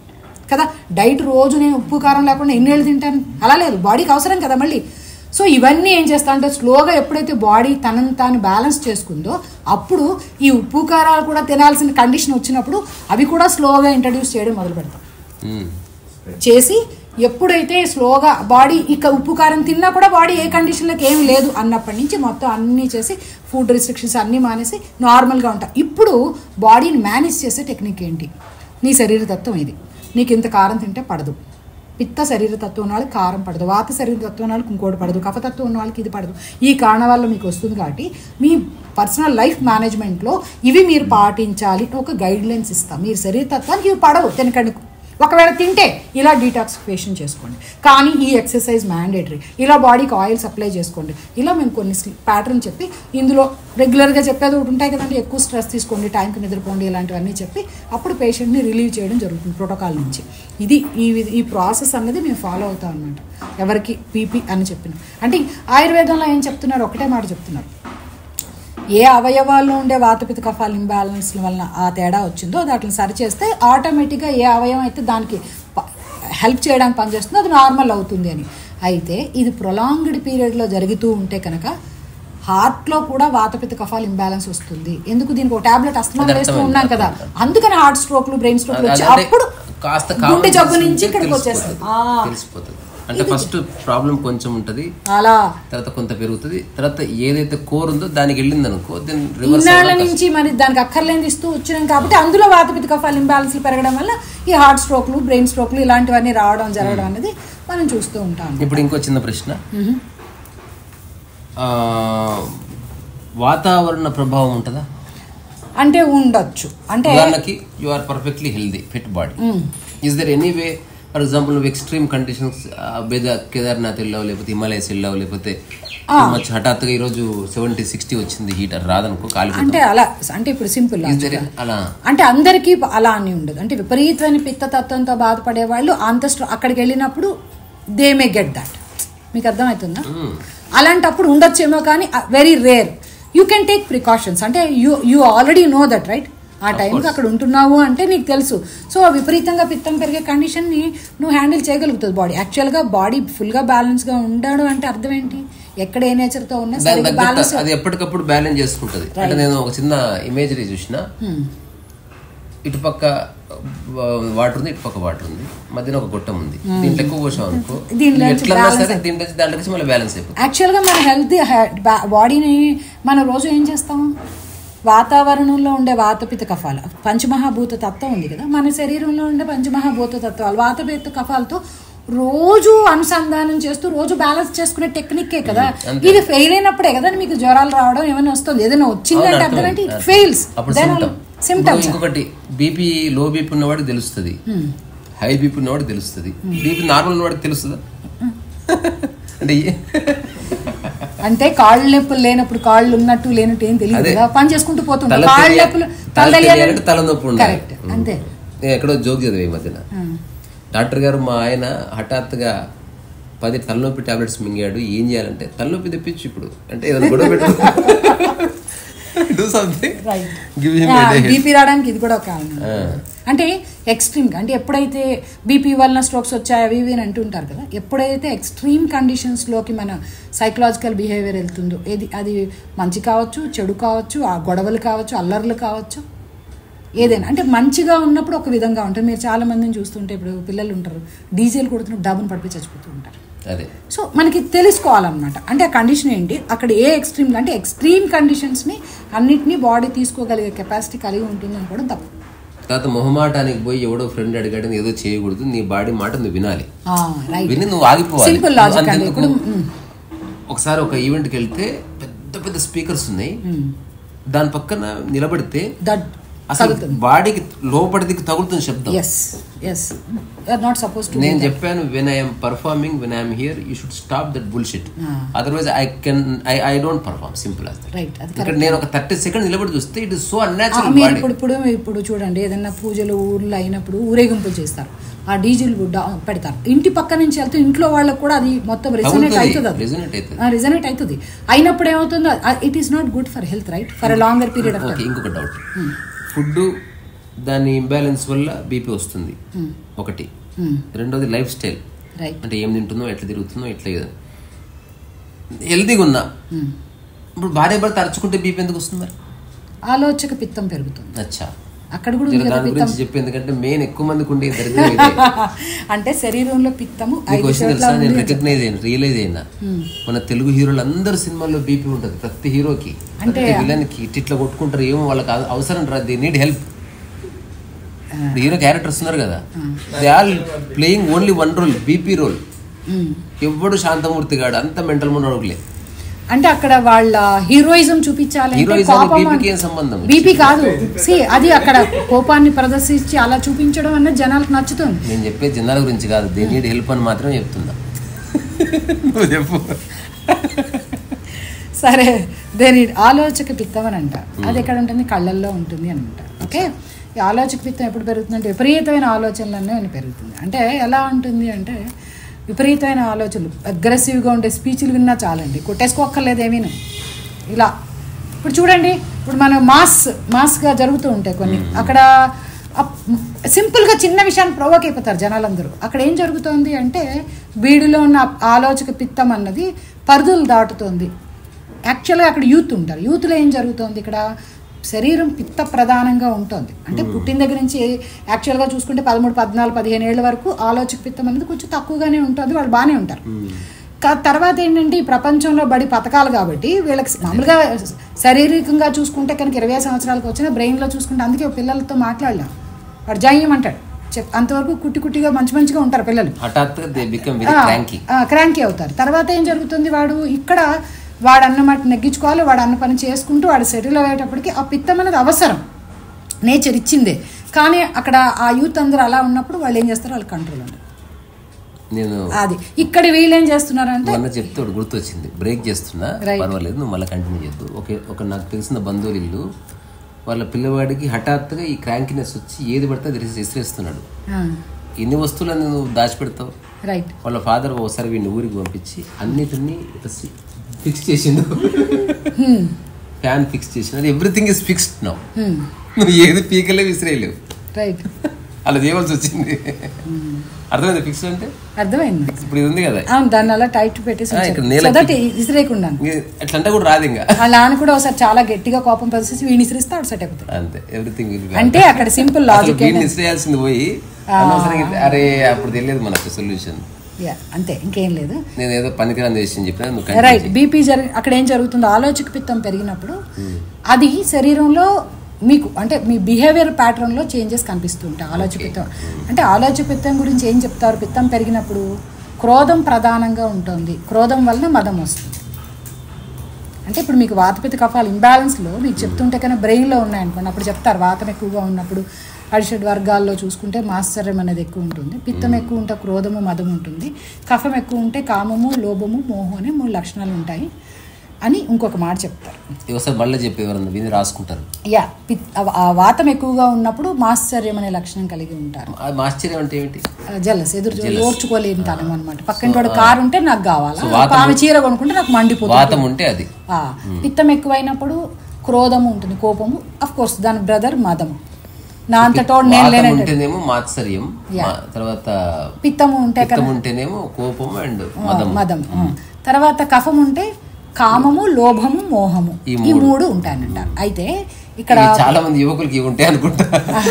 కదా డైట్ రోజు నేను ఉప్పు కారం లేకుండా ఎన్నేళ్ళు తింటాను అలా లేదు బాడీకి అవసరం కదా మళ్ళీ సో ఇవన్నీ ఏం చేస్తా అంటే స్లోగా ఎప్పుడైతే బాడీ తనని తాను బ్యాలెన్స్ చేసుకుందో అప్పుడు ఈ ఉప్పు కారాలు కూడా తినాల్సిన కండిషన్ వచ్చినప్పుడు అవి కూడా స్లోగా ఇంట్రడ్యూస్ చేయడం మొదలు పెడతాం మ్మ్. చేసి ఎప్పుడైతే స్లోగా బాడీ ఇక ఉప్పు కారం తిన్నా కూడా బాడీ ఏ కండిషన్లోకి ఏమి లేదు అన్నప్పటి నుంచి మొత్తం అన్నీ చేసి ఫుడ్ రిస్ట్రిక్షన్స్ అన్నీ మానేసి నార్మల్గా ఉంటా ఇప్పుడు బాడీని మేనేజ్ చేసే టెక్నిక్ ఏంటి నీ శరీర తత్వం ఇది నీకు ఇంత కారం తింటే పడదు పిత్త శరీర తత్వం ఉన్న వాళ్ళకి కారం పడదు వాత శరీర తత్వం ఉన్న వాళ్ళకి ఇంకోటి పడదు కఫతత్వం ఉన్న వాళ్ళకి ఇది పడదు ఈ కారణం వల్ల మీకు వస్తుంది కాబట్టి మీ పర్సనల్ లైఫ్ మేనేజ్మెంట్లో ఇవి మీరు పాటించాలి ఒక గైడ్ లైన్స్ ఇస్తాం మీరు శరీర తత్వానికి ఇవి పడవు తినకండి ఒకవేళ తింటే ఇలా డీటాక్సిఫికేషన్ చేసుకోండి కానీ ఈ ఎక్సర్సైజ్ మ్యాండేటరీ ఇలా బాడీకి ఆయిల్ సప్లై చేసుకోండి ఇలా మేము కొన్ని ప్యాటర్న్ చెప్పి ఇందులో రెగ్యులర్గా చెప్పేది ఒకటి ఉంటాయి కదండి ఎక్కువ స్ట్రెస్ తీసుకోండి టైంకి నిద్రపోండి ఇలాంటివన్నీ చెప్పి అప్పుడు పేషెంట్ని రిలీవ్ చేయడం జరుగుతుంది ప్రోటోకాల్ నుంచి ఇది ఈ వి- ఈ ప్రాసెస్ అన్నది మేము ఫాలో అవుతాం అనమాట ఎవరికి పీపీ అని చెప్పిన అంటే ఆయుర్వేదంలో ఏం చెప్తున్నారు ఒకటే మాట చెప్తున్నారు ఏ అవయవాల్లో ఉండే వాతపిత కఫాల ఇంబ్యాలెన్స్ వలన ఆ తేడా వచ్చిందో అది అట్లా సరిచేస్తే ఆటోమేటిక్గా ఏ అవయవం అయితే దానికి హెల్ప్ చేయడానికి పనిచేస్తుందో అది నార్మల్ అవుతుంది అని అయితే ఇది ప్రొలాంగ్డ్ పీరియడ్లో జరుగుతూ ఉంటే కనుక హార్ట్లో కూడా వాతపిత కఫాల ఇంబ్యాలెన్స్ వస్తుంది ఎందుకు దీనికి ఒక టాబ్లెట్ అస్తమానం అది వేస్తూ అర్థమైంది, ఉన్నాం కదా అందుకని హార్ట్ స్ట్రోక్లు బ్రెయిన్ స్ట్రోక్లు వచ్చి అదే అప్పుడు కాస్త గుండె కామన్ జబ్బు సెన్స్ నుంచి ఉంటే ఇక్కడికి తెలిసిపోతుంది. వచ్చేస్తుంది ఆ, తెలిసిపోతుంది అంటే ఫస్ట్ ప్రాబ్లం కొంచెం ఉంటది అలా తర్వాత కొంత పెరుగుతుంది తర్వాత ఏదైతే కోర్ ఉందో దానికి వెళ్ళింది అనుకో దెన్ రివర్స్ ఇన్నాళ్ళ నుంచి మరి దానికి అక్కర్లేని ఇస్తూ వచ్చినాం కాబట్టి అందులో వాతపిత కఫాల ఇంబ్యాలెన్స్ పెరగడం వల్ల ఈ హార్ట్ స్ట్రోక్లు బ్రెయిన్ స్ట్రోక్లు ఇలాంటివన్నీ రావడం జరగడం అనేది మనం చూస్తూ ఉంటాం ఇప్పుడు ఇంకో చిన్న ప్రశ్న ఆ, వాతావరణ ప్రభావం ఉంటుందా అంటే ఉండొచ్చు అంటే ఉదాహరణకి you are perfectly healthy fit body is there any way for example నువ్వు ఎక్స్ట్రీమ్ కండిషన్స్ బేద కేదార్నాథ్ వెళ్ళావు లేకపోతే హిమాలయస్ వెళ్ళావు లేకపోతే మచ్ హఠాత్తుగా ఈరోజు సెవెంటీ సిక్స్టీ వచ్చింది హీటర్ రాదనుకో కాలిపోతాం అంటే అలా అంటే ఇప్పుడు సింపుల్ ఈస్ దర్ అలా అంటే అందరికీ అలా అని ఉండదు అంటే విపరీతమైన పిత్తతత్వంతో బాధపడే వాళ్ళు అంత స్ట్రో- అక్కడికి వెళ్ళినప్పుడు దే మే గెట్ దట్ మీకు అర్థమవుతుందా అలాంటప్పుడు ఉండొచ్చేమో కానీ very rare you can take precautions అంటే you you already know that right ఆ టైంకి అక్కడ ఉంటున్నావు అంటే నీకు తెలుసు సో విపరీతంగా పిత్తం పెరిగే కండిషన్ని నువ్వు హ్యాండిల్ చేయగలుగుతుంది బాడీ యాక్చువల్గా బాడీ ఫుల్గా బ్యాలెన్స్గా ఉండడం అంటే అర్థం ఏంటి ఎక్కడ ఏ నేచర్తో ఉన్నా దాని సరిగ్గా తగ్గట్టు బ్యాలెన్స్ అది ఎప్పటికప్పుడు బ్యాలెన్స్ చేసుకుంటది అంటే నేను ఒక చిన్న ఇమేజరీ చూసిన ఇటుపక్క వాటర్ ఉంది ఇటుపక్క వాటర్ ఉంది మధ్యన ఒక గొట్టం ఉంది దీంట్లో ఎక్కువ పోసాం అనుకో దీంట్లో నువ్వు నుంచి ఎట్లా balance సరే దీంట్లో నుంచి దాంట్లో నుంచి మళ్ళీ బ్యాలెన్స్ అయిపోతుంది యాక్చువల్గా మన హెల్త్ బాడీని మన రోజు ఏం చేస్తాం వాతావరణంలో ఉండే వాతపిత కఫాలు పంచమహాభూత తత్వం ఉంది కదా మన శరీరంలో ఉండే పంచమహాభూత తత్వాలు వాతపిత కఫాలతో రోజు అనుసంధానం చేస్తూ రోజు బ్యాలెన్స్ చేసుకునే టెక్నిక్కే కదా ఇది ఫెయిల్ అయినప్పుడే కదా మీకు జ్వరాలు రావడం ఏమైనా వస్తుంది ఏదైనా వచ్చిందంటే అవును, అర్థం ఏంటి అర్థమైంది. ఫెయిల్స్ అప్పుడు సిమ్టమ్ సిమ్టమ్స్ ఇంకొకటి బీపీ లో బీపీ ఉన్నవాడికి తెలుస్తుంది హై బీపీ ఉన్నవాడికి తెలుస్తుంది బీపీ నార్మల్ ఉన్నవాడికి తెలుస్తుందా అంటే ఏ- అంటే కాళ్ళు నొప్పులు లేనప్పుడు కాళ్ళు ఉన్నట్టు లేనట్టు ఏం తెలియదు అదే. కదా పని చేసుకుంటూ పోతుంది తల కాళ్ళు తెలియ- నొప్పులు తల తల తెలియాలంటే తల నొప్పి ఉండాలి కరెక్ట్ అంతే నేను ఎక్కడో జోక్ చదివా ఈ మధ్యన డాక్టర్ గారు మా ఆయన హఠాత్తుగా పది తలనొప్పి టాబ్లెట్స్ మింగాడు ఏం చేయాలంటే తలనొప్పి తెప్పించు ఇప్పుడు అంటే ఏదైనా గొడవ పెట్టు do something right give him BP రావడానికి ఇది కూడా ఒక కారణం అంటే ఎక్స్ట్రీమ్ అంటే ఎప్పుడైతే బీపీ వలన స్ట్రోక్స్ వచ్చాయి అవి ఇవి అని అంటుంటారు కదా ఎప్పుడైతే ఎక్స్ట్రీమ్ కండిషన్స్లోకి మన సైకలాజికల్ బిహేవియర్ వెళ్తుందో ఏది అది మంచి కావచ్చు చెడు కావచ్చు ఆ గొడవలు కావచ్చు అల్లర్లు కావచ్చు ఏదైనా అంటే మంచిగా ఉన్నప్పుడు ఒక విధంగా ఉంటుంది మీరు చాలా మందిని చూస్తుంటే ఇప్పుడు పిల్లలు ఉంటారు డీజిల్ కొడుతున్న డబ్బును పడిపోయి చచ్చిపోతూ ఉంటారు అదే సో మనకి తెలుసుకోవాలన్నమాట అంటే ఆ కండిషన్ ఏంటి అక్కడ ఏ ఎక్స్ట్రీమ్ అంటే ఎక్స్ట్రీమ్ కండిషన్స్ని అన్నిటినీ బాడీ తీసుకోగలిగే కెపాసిటీ కలిగి ఉంటుంది అనుకోవడం తప్పు తర్వాత మొహమాటానికి పోయి ఎవడో ఫ్రెండ్ అడిగాడని ఏదో చేయకూడదు నీ బాడీ మాట నువ్వు వినాలి రైట్ విని నువ్వు ఆగిపోవాలి సింపుల్ లాజిక్ అండి అంతెందుకు? ఇప్పుడు మ్, ఒకసారి ఒక ఈవెంట్కి వెళ్తే పెద్ద పెద్ద స్పీకర్స్ ఉన్నాయి దాని పక్కన నిలబడితే దట్ అసలు బాడీకి లోపలికి తగులుతుంది శబ్దం yes yes are not suppose to నేను చెప్పాను when I'm performing when I'm here you should stop that bullshit otherwise I can I I don't perform simple as that right అది ఇక్కడ నేను ఒక థర్టీ సెకండ్ నిలబడి చూస్తే it is so ah, unnatural మీరు బాడీ ఇప్పుడు ఇప్పుడు ఇప్పుడు చూడండి ఏదైనా పూజలు ఊర్లో అయినప్పుడు ఊరేగింపులు చేస్తారు ఆ డీజిల్ పెడతారు ఇంటి పక్క నుంచి వెళ్తే ఇంట్లో వాళ్ళకు కూడా అది మొత్తం రెసనేట్ అవుతుంది అది రెజనేట్ అవుతుంది రిజనేట్ అవుతుంది అయినప్పుడు ఏమవుతుందో it is not good for health right for a longer period of okay ఇంకొక డౌట్ ఫుడ్ దాని ఇంబ్యాలెన్స్ వల్ల బీపీ వస్తుంది ఒకటి రెండోది లైఫ్ స్టైల్ రైట్ అంటే ఏం తింటుందో ఎట్లా తిరుగుతుందో ఎట్లా హెల్తీగా ఉన్నా ఇప్పుడు భార్య భర్త తరచుకుంటే బీపీ ఎందుకు వస్తుంది మరి ఆలోచక పిత్తం పెరుగుతుంది అచ్చా అక్కడ కూడా జర ఉంది కదా దాని పిత్తం గురించి చెప్పి ఎందుకంటే మెయిన్ ఎక్కువ మందికి ఉండే దరిద్రం ఇదే. అంటే శరీరంలో పిత్తము మీకు ఐదు క్వశ్చన్ చోట్ల తెలుసా నేను ఉంది. రికగ్నైజ్ అయ్యాను రియలైజ్ అయినా మన తెలుగు హీరోలు అందరు సినిమాల్లో బీపీ ఉంటుంది ప్రతి హీరోకి ప్రతి విలన్ కి ఇట్లా కొట్టుకుంటారు ఏమో వాళ్ళకి అవ- అవసరం రా they need help hero characters ఉన్నారు కదా they all playing only one role BP role um. ఎవ్వడు శాంతమూర్తి గాడు అంత మెంటల్ మనోడులే అంటే అక్కడ వాళ్ళ హీరోయిజం చూపించాలంటే హీరోయిజం కోపం బీపీకి ఏం సంబంధం బీపీ కాదు సి అది అక్కడ కోపాన్ని ప్రదర్శించి అలా చూపించడం అన్నది జనాలకు నచ్చుతుంది నేను చెప్పే జనాల గురించి కాదు దే నీడ్ హెల్ప్ అని మాత్రం చెప్తున్నా నువ్వు చెప్పు సరే దేని ఆలోచక పిత్తం అని అంట అది ఎక్కడ ఉంటుంది కళ్ళల్లో ఉంటుంది అనమాట ఓకే ఈ ఆలోచక పిత్తం ఎప్పుడు పెరుగుతుందంటే విపరీతమైన ఆలోచనలన్నీ అని పెరుగుతుంది అంటే ఎలా ఉంటుంది అంటే విపరీతమైన ఆలోచనలు అగ్రెసివ్గా ఉండే స్పీచ్లు విన్నా చాలండి కొట్టేసుకోక్కర్లేదు ఏమీను ఇలా ఇప్పుడు చూడండి ఇప్పుడు మన మాస్ మాస్గా జరుగుతూ ఉంటాయి కొన్ని అక్కడ అప్- సింపుల్గా చిన్న విషయాన్ని ప్రొవోక్ అయిపోతారు జనాలందరూ అక్కడ ఏం జరుగుతోంది అంటే వీడిలో ఉన్న ఆలోచక పిత్తం అన్నది పరిధులు దాటుతోంది యాక్చువల్గా అక్కడ యూత్ ఉంటారు యూత్లో ఏం జరుగుతోంది ఇక్కడ శరీరం పిత్త ప్రధానంగా ఉంటుంది అంటే పుట్టిన దగ్గర నుంచి యాక్చువల్గా చూసుకుంటే పదమూడు పద్నాలుగు పదిహేను ఏళ్ళ వరకు ఆలోచక పిత్తం అనేది కొంచెం తక్కువగానే ఉంటుంది వాళ్ళు బాగానే ఉంటారు కా- తర్వాత ఏంటంటే ఈ ప్రపంచంలో బడి పథకాలు కాబట్టి వీళ్ళకి మామూలుగా శారీరకంగా చూసుకుంటే కనుక ఇరవై సంవత్సరాలకు వచ్చిన బ్రెయిన్లో చూసుకుంటే అందుకే పిల్లలతో మాట్లాడలేం వాడు జయం అంటాడు చెప్ అంతవరకు కుట్టి కుట్టిగా మంచి మంచిగా ఉంటారు పిల్లలు హఠాత్తుగా they become very cranky cranky అవుతారు తర్వాత ఏం జరుగుతుంది వాడు ఇక్కడ వాడు అన్నమాట నెగ్గించుకోవాలి వాడు అన్న పని చేసుకుంటూ వాడు సెటిల్ అయ్యేటప్పటికి ఆ పిత్తం అనేది అవసరం నేచర్ ఇచ్చిందే కానీ అక్కడ ఆ యూత్ అందరూ అలా ఉన్నప్పుడు వాళ్ళు ఏం చేస్తారు వాళ్ళు కంట్రోల్ ఉండదు నేను అది ఇక్కడ వీళ్ళు ఏం చేస్తున్నారంటే మొన్న చెప్తే ఒకటి గుర్తొచ్చింది బ్రేక్ చేస్తున్నా Right. పర్వాలేదు నువ్వు మళ్ళీ కంటిన్యూ చేద్దు ఓకే ఒక నాకు తెలిసిన బంధువులు ఇల్లు వాళ్ళ పిల్లవాడికి హఠాత్తుగా ఈ క్రాంకినెస్ వచ్చి ఏది పడితే అది విసిరేస్తున్నాడు ఎన్ని వస్తువులను నువ్వు దాచిపెడతావు రైట్ వాళ్ళ ఫాదర్ ఒకసారి వీడిని ఊరికి పంపించి అన్నిటిని ఫిక్స్ చేసిండు ఫ్యాన్ ఫిక్స్ చేసిన ఎవ్రీథింగ్ ఇస్ ఫిక్స్డ్ నౌ నువ్వు ఏది పీకలే విసిరేయలేవు రైట్ అలా చేయవలసి వచ్చింది అర్థమైంది ఫిక్స్ అంటే అర్థమైంది ఇప్పుడు ఇది ఉంది కదా అవును దాన్ని అలా టైట్ పెట్టేసి ఆ, ఇక్కడ నేల సో దట్ ఇసిరేయకుండా ఇంక ఎట్లా అంటే కూడా రాదు ఇంకా వాళ్ళ నాన్న కూడా ఒకసారి చాలా గట్టిగా కోపం ప్రదర్శించి వీడిని ఇసిరిస్తే ఆడు సెట్ అయిపోతాడు అంతే ఎవ్రీథింగ్ అంటే అక్కడ సింపుల్ లాజిక్ వీడిని ఇసిరేయాల్సింది పోయి అనవసరంగా అరే అప్పుడు తెలియదు మనకు సొల్యూషన్ యా అంతే ఇంకేం లేదు నేను ఏదో పనికిరాని చేసి చెప్పిన నువ్వు continue రైట్ చెయ్యి. బీపీ జరి అక్కడ ఏం జరుగుతుందో ఆలోచక పిత్తం పెరిగినప్పుడు అది శరీరంలో మీకు అంటే మీ బిహేవియర్ ప్యాటర్న్లో చేంజెస్ కనిపిస్తూ ఉంటాయి ఆలోచక పిత్తం అంటే ఆలోచక పిత్తం గురించి ఏం చెప్తారు పిత్తం పెరిగినప్పుడు క్రోధం ప్రధానంగా ఉంటుంది క్రోధం వలన మదం వస్తుంది అంటే ఇప్పుడు మీకు వాతపిత్త కఫాలు ఇంబ్యాలెన్స్లో మీకు చెప్తుంటే కన్నా బ్రెయిన్లో ఉన్నాయనుకోండి అప్పుడు చెప్తారు వాతం ఎక్కువగా ఉన్నప్పుడు అడిషడ్ వర్గాల్లో చూసుకుంటే మాశ్చర్యం అనేది ఎక్కువ ఉంటుంది పిత్తం ఎక్కువ ఉంటే క్రోధము మదం ఉంటుంది కఫం ఎక్కువ ఉంటే కామము లోభము మోహం అనే మూడు లక్షణాలు ఉంటాయి అని ఇంకొక మాట చెప్తారు ఒకసారి మళ్ళీ చెప్పి ఎవరన్నా విని రాసుకుంటారు యా పిత్ ఆ- ఆ వాతం ఎక్కువగా ఉన్నప్పుడు మాశ్చర్యం అనే లక్షణం కలిగి ఉంటారు ఆ ఆశ్చర్యం అంటే ఏమిటి జలస్ ఎదురు ఓర్చుకోలేని తనం అనమాట పక్కన వాడు కారు ఉంటే నాకు కావాలా So, వాతం- ఆమె చీర కొనుక్కుంటే నాకు మండిపోతుంది వాతం ఉంటే అది ఆ, పిత్తం ఎక్కువైనప్పుడు క్రోధము ఉంటుంది కోపము అఫ్ కోర్స్ దాని బ్రదర్ మదము నా అంతటోడు నేను వాతం లేనంటే ఉంటేనేమో మాత్సర్యం Yeah. మా- తర్వాత పిత్తము ఉంటే పిత్తం ఉంటేనేమో కోపం అండ్ మదం మదం ఆ. తర్వాత కఫం ఉంటే కామము లోభము మోహము ఈ ఈ మూడు ఉంటాయన్నట అయితే ఇక్కడ ఇవి చాలా మంది యువకులకి ఇవి ఉంటాయి అనుకుంటా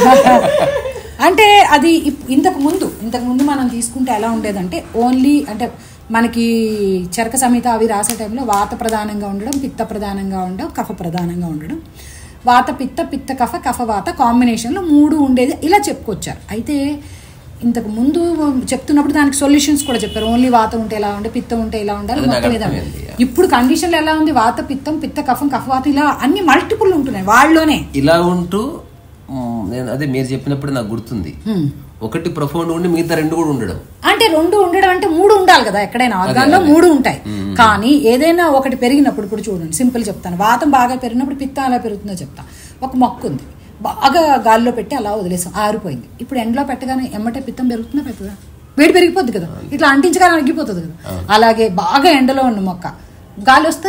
అంటే అది ఇప్- ఇంతకు ముందు ఇంతకు ముందు మనం తీసుకుంటే ఎలా ఉండేదంటే ఓన్లీ అంటే మనకి చరక సంహిత అవి రాసే టైంలో వాత ప్రధానంగా ఉండడం పిత్త ప్రధానంగా ఉండడం కఫ ప్రధానంగా ఉండడం వాత పిత్త పిత్త కఫ కఫ వాత కాంబినేషన్లో మూడు ఉండేది ఇలా చెప్పుకొచ్చారు అయితే ఇంతకు ముందు చెప్తున్నప్పుడు దానికి సొల్యూషన్స్ కూడా చెప్పారు ఓన్లీ వాత ఉంటే ఎలా ఉంటే పిత్తం ఉంటే ఇలా ఉండాలి అది నాకు మొత్తం ఇదా అర్థమైంది. ఇప్పుడు కండిషన్లు ఎలా ఉంది వాత పిత్తం పిత్త కఫం కఫ వాత ఇలా అన్ని మల్టిపుల్ ఉంటున్నాయి వాళ్ళలోనే ఇలా ఉంటూ మ్, నేను అదే మీరు చెప్పినప్పుడు నాకు గుర్తుంది హ్మ్. ఒకటి ప్రొఫౌండ్ ఉండి మిగతా రెండు కూడా ఉండడం అంటే రెండు ఉండడం అంటే మూడు ఉండాలి కదా ఎక్కడైనా ఆర్గాన్లో మూడు ఉంటాయి కానీ ఏదైనా ఒకటి పెరిగినప్పుడు ఇప్పుడు చూడండి సింపుల్ చెప్తాను వాతం బాగా పెరిగినప్పుడు పిత్తం ఎలా పెరుగుతుందో చెప్తా ఒక మొక్క ఉంది బాగా గాల్లో పెట్టి అలా వదిలేసాం ఆరిపోయింది ఇప్పుడు ఎండలో పెట్టగానే ఎమ్మటే పిత్తం పెరుగుతుందా పెద్దదా వేడి పెరిగిపోద్ది కదా ఇట్లా అంటించగానే అగ్గిపోతుంది కదా అలాగే బాగా ఎండలో ఉన్న మొక్క గాలి వస్తే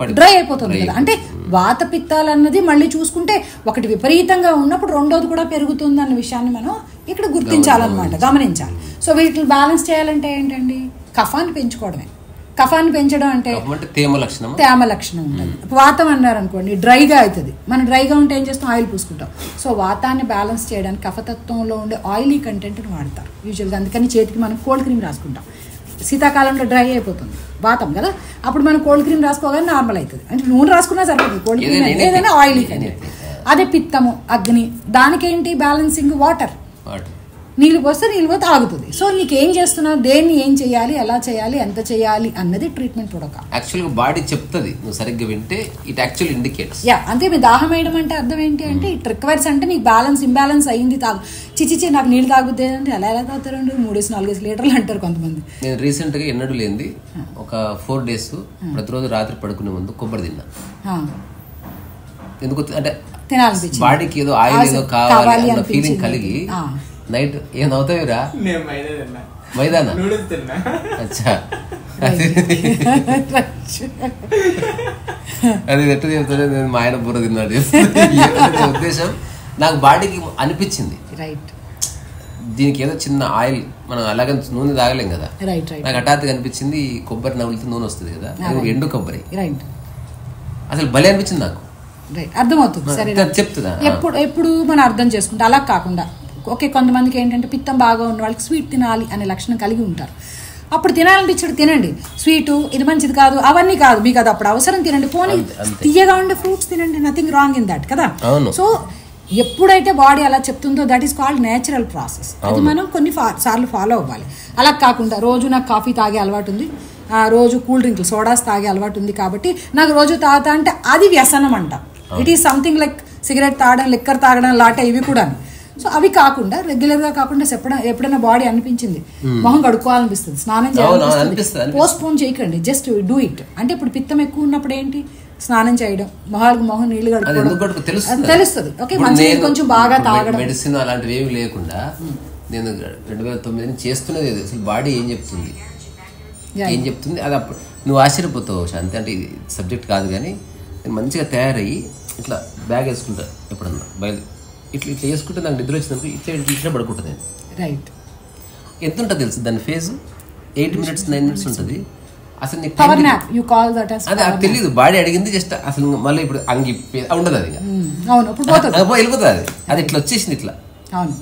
పడి- డ్రై అయిపోతుంది కదా అంటే వాత పిత్తాలు అన్నది మళ్ళీ చూసుకుంటే ఒకటి విపరీతంగా ఉన్నప్పుడు రెండోది కూడా పెరుగుతుంది అన్న విషయాన్ని మనం ఇక్కడ గుర్తించాలన్నమాట గమనించాలి సో వీటిని బ్యాలెన్స్ చేయాలంటే ఏంటండి కఫాన్ని పెంచుకోవడమే కఫాన్ని పెంచడం అంటే అంటే తేమ లక్షణం తేమ లక్షణం ఉంటుంది వాతం అన్నారు అనుకోండి డ్రైగా అవుతుంది మనం డ్రైగా ఉంటే ఏం చేస్తాం ఆయిల్ పూసుకుంటాం సో వాతాన్ని బ్యాలెన్స్ చేయడానికి కఫతత్వంలో ఉండే ఆయిలీ కంటెంట్ని వాడతారు యూజువల్గా అందుకని చేతికి మనం కోల్డ్ క్రీమ్ రాసుకుంటాం శీతాకాలంలో డ్రై అయిపోతుంది వాతం కదా అప్పుడు మనం కోల్డ్ క్రీమ్ రాసుకోగానే నార్మల్ అవుతుంది అంటే నూనె రాసుకున్నా సరిపోతుంది కోల్డ్ క్రీమ్ ఏదైనా- అంటే ఏదైనా ఆయిలీ ఏదైనా- కంటెంట్ అదే పిత్తము అగ్ని దానికేంటి బ్యాలెన్సింగ్ వాటర్ వాడు. నీళ్ళు పోస్తే నీళ్ళు పోతే ఆగుతుంది సో నీకు ఏం చేస్తున్నావు దేన్ని ఏం చేయాలి ఎలా చేయాలి ఎంత చేయాలి అన్నది ట్రీట్మెంట్ ప్రోటోకాల్ యాక్చువల్గా బాడీ చెప్తుంది నువ్వు సరిగ్గా వింటే ఇట్ యాక్చువల్ ఇండికేట్స్ యా అంతే మీ దాహం వేయడం అంటే అర్థం ఏంటి అంటే ఇట్ రిక్వైర్స్ అంటే నీకు బ్యాలెన్స్ ఇంబ్యాలెన్స్ అయింది తాగు చిచిచి నాకు నీళ్ళు తాగుద్ది అంటే ఎలా ఎలా తాగుతారండి మూడేసి నాలుగేసి లీటర్లు అంటారు కొంతమంది నేను రీసెంట్గా ఎన్నడూ లేనిది ఒక ఫోర్ డేస్ ప్రతిరోజు రాత్రి పడుకునే ముందు కొబ్బరి తిన్నా ఆ, ఎందుకు అంటే తినాలనిపించింది బాడీకి ఏదో ఆయిల్ ఏదో ఆశ- కావాలి కావాలి అన్న ఫీలింగ్ అనిపించింది. కలిగి ఆ. నైట్ ఏం అవుతాయిరా నేను మైదా తిన్నా మైదానా నూడిల్స్ తిన్నా అచ్చా అది అది ఎట్లా చెప్తానే నేను మా ఆయన బుర్ర తిన్నాడు ఏంటంటే ఉద్దేశం నాకు బాడీకి అనిపించింది రైట్ దీనికి ఏదో చిన్న ఆయిల్ మనం అలాగే నూనె తాగలేం కదా రైట్ రైట్ నాకు హఠాత్తుగా అనిపించింది ఈ కొబ్బరి నవ్వులితే నూనె వస్తుంది కదా అది ఎండు కొబ్బరి రైట్ అసలు భలే అనిపించింది నాకు రైట్ అర్థమవుతుంది సరే అది చెప్తుందా ఎప్పుడు ఎప్పుడు మనం అర్థం చేసుకుంటే అలా కాకుండా ఓకే కొంతమందికి ఏంటంటే పిత్తం బాగా ఉన్న వాళ్ళకి స్వీట్ తినాలి అనే లక్షణం కలిగి ఉంటారు అప్పుడు తినాలనిపించడు తినండి స్వీటు ఇది మంచిది కాదు అవన్నీ కాదు మీకు అది అప్పుడు అవసరం తినండి పోనీ అంతే, అంతే. తీయగా ఉండే ఫ్రూట్స్ తినండి నథింగ్ రాంగ్ ఇన్ దట్ కదా అవును. సో ఎప్పుడైతే బాడీ అలా చెప్తుందో that is called natural process అది మనం కొన్ని ఫా- సార్లు ఫాలో అవ్వాలి అలా కాకుండా రోజు నాకు కాఫీ తాగే అలవాటు ఉంది ఆ, రోజు కూల్ డ్రింక్లు సోడాస్ తాగే అలవాటు ఉంది కాబట్టి నాకు రోజు తాగుతా అంటే అది వ్యసనం అంట it is something like cigarette తాగడం లిక్కర్ తాగడం లాట ఇవి కూడా సో అవి కాకుండా రెగ్యులర్ గా కాకుండా ఎప్పుడైనా ఎప్పుడైనా బాడీ అనిపించింది మొహం కడుక్కోవాలనిపిస్తుంది స్నానం అవును, అనిపిస్తుంది, చేయాలనిపిస్తుంది అనిపిస్తుంది. పోస్ట్ పోన్ చేయకండి జస్ట్ డూ ఇట్ అంటే ఇప్పుడు పిత్తం ఎక్కువ ఉన్నప్పుడు ఏంటి స్నానం చేయడం మొహాలకు మొహం నీళ్లు అది ఎందుకు కడుక్కోవడం కడుపు తెలుస్తుంది అది తెలుస్తుంది ఓకే ఇప్పుడు మంచి నేను కొంచెం బాగా ఇప్పుడు తాగడం మెడిసిన్ అలాంటివి ఏమి లేకుండా నేను రెండు వేల తొమ్మిది నుంచి చేస్తున్నది ఇది. అసలు బాడీ ఏం చెప్తుంది Yeah. ఏం చెప్తుంది అది అప్పుడు నువ్వు ఆశ్చర్యపోతావు శాంతి అంటే ఇది సబ్జెక్ట్ కాదు కానీ నేను మంచిగా తయారయ్యి ఇట్లా బ్యాగ్ వేసుకుంటా ఎప్పుడన్నా బయలు ఇట్లా ఇట్లా వేసుకుంటే నాకు నిద్ర వచ్చిందనుకో ఇట్లా ఇట్లా ఇట్లా పడుకుంటుంది నేను రైట్ ఎంత ఉంటుంది తెలుసు దాని phase eight minutes nine minutes ఉంటుంది అసలు నీకు power time nap you call that as అది అది తెలియదు బాడీ అడిగింది జస్ట్ అసలు మళ్ళీ ఇప్పుడు అంగి ఇప్పి- ఉండదు అది ఇంకా. అవును ఇప్పుడు పోతుంది అది పో- వెళ్ళిపోతుంది అది అది ఇట్లా వచ్చేసింది ఇట్లా అవును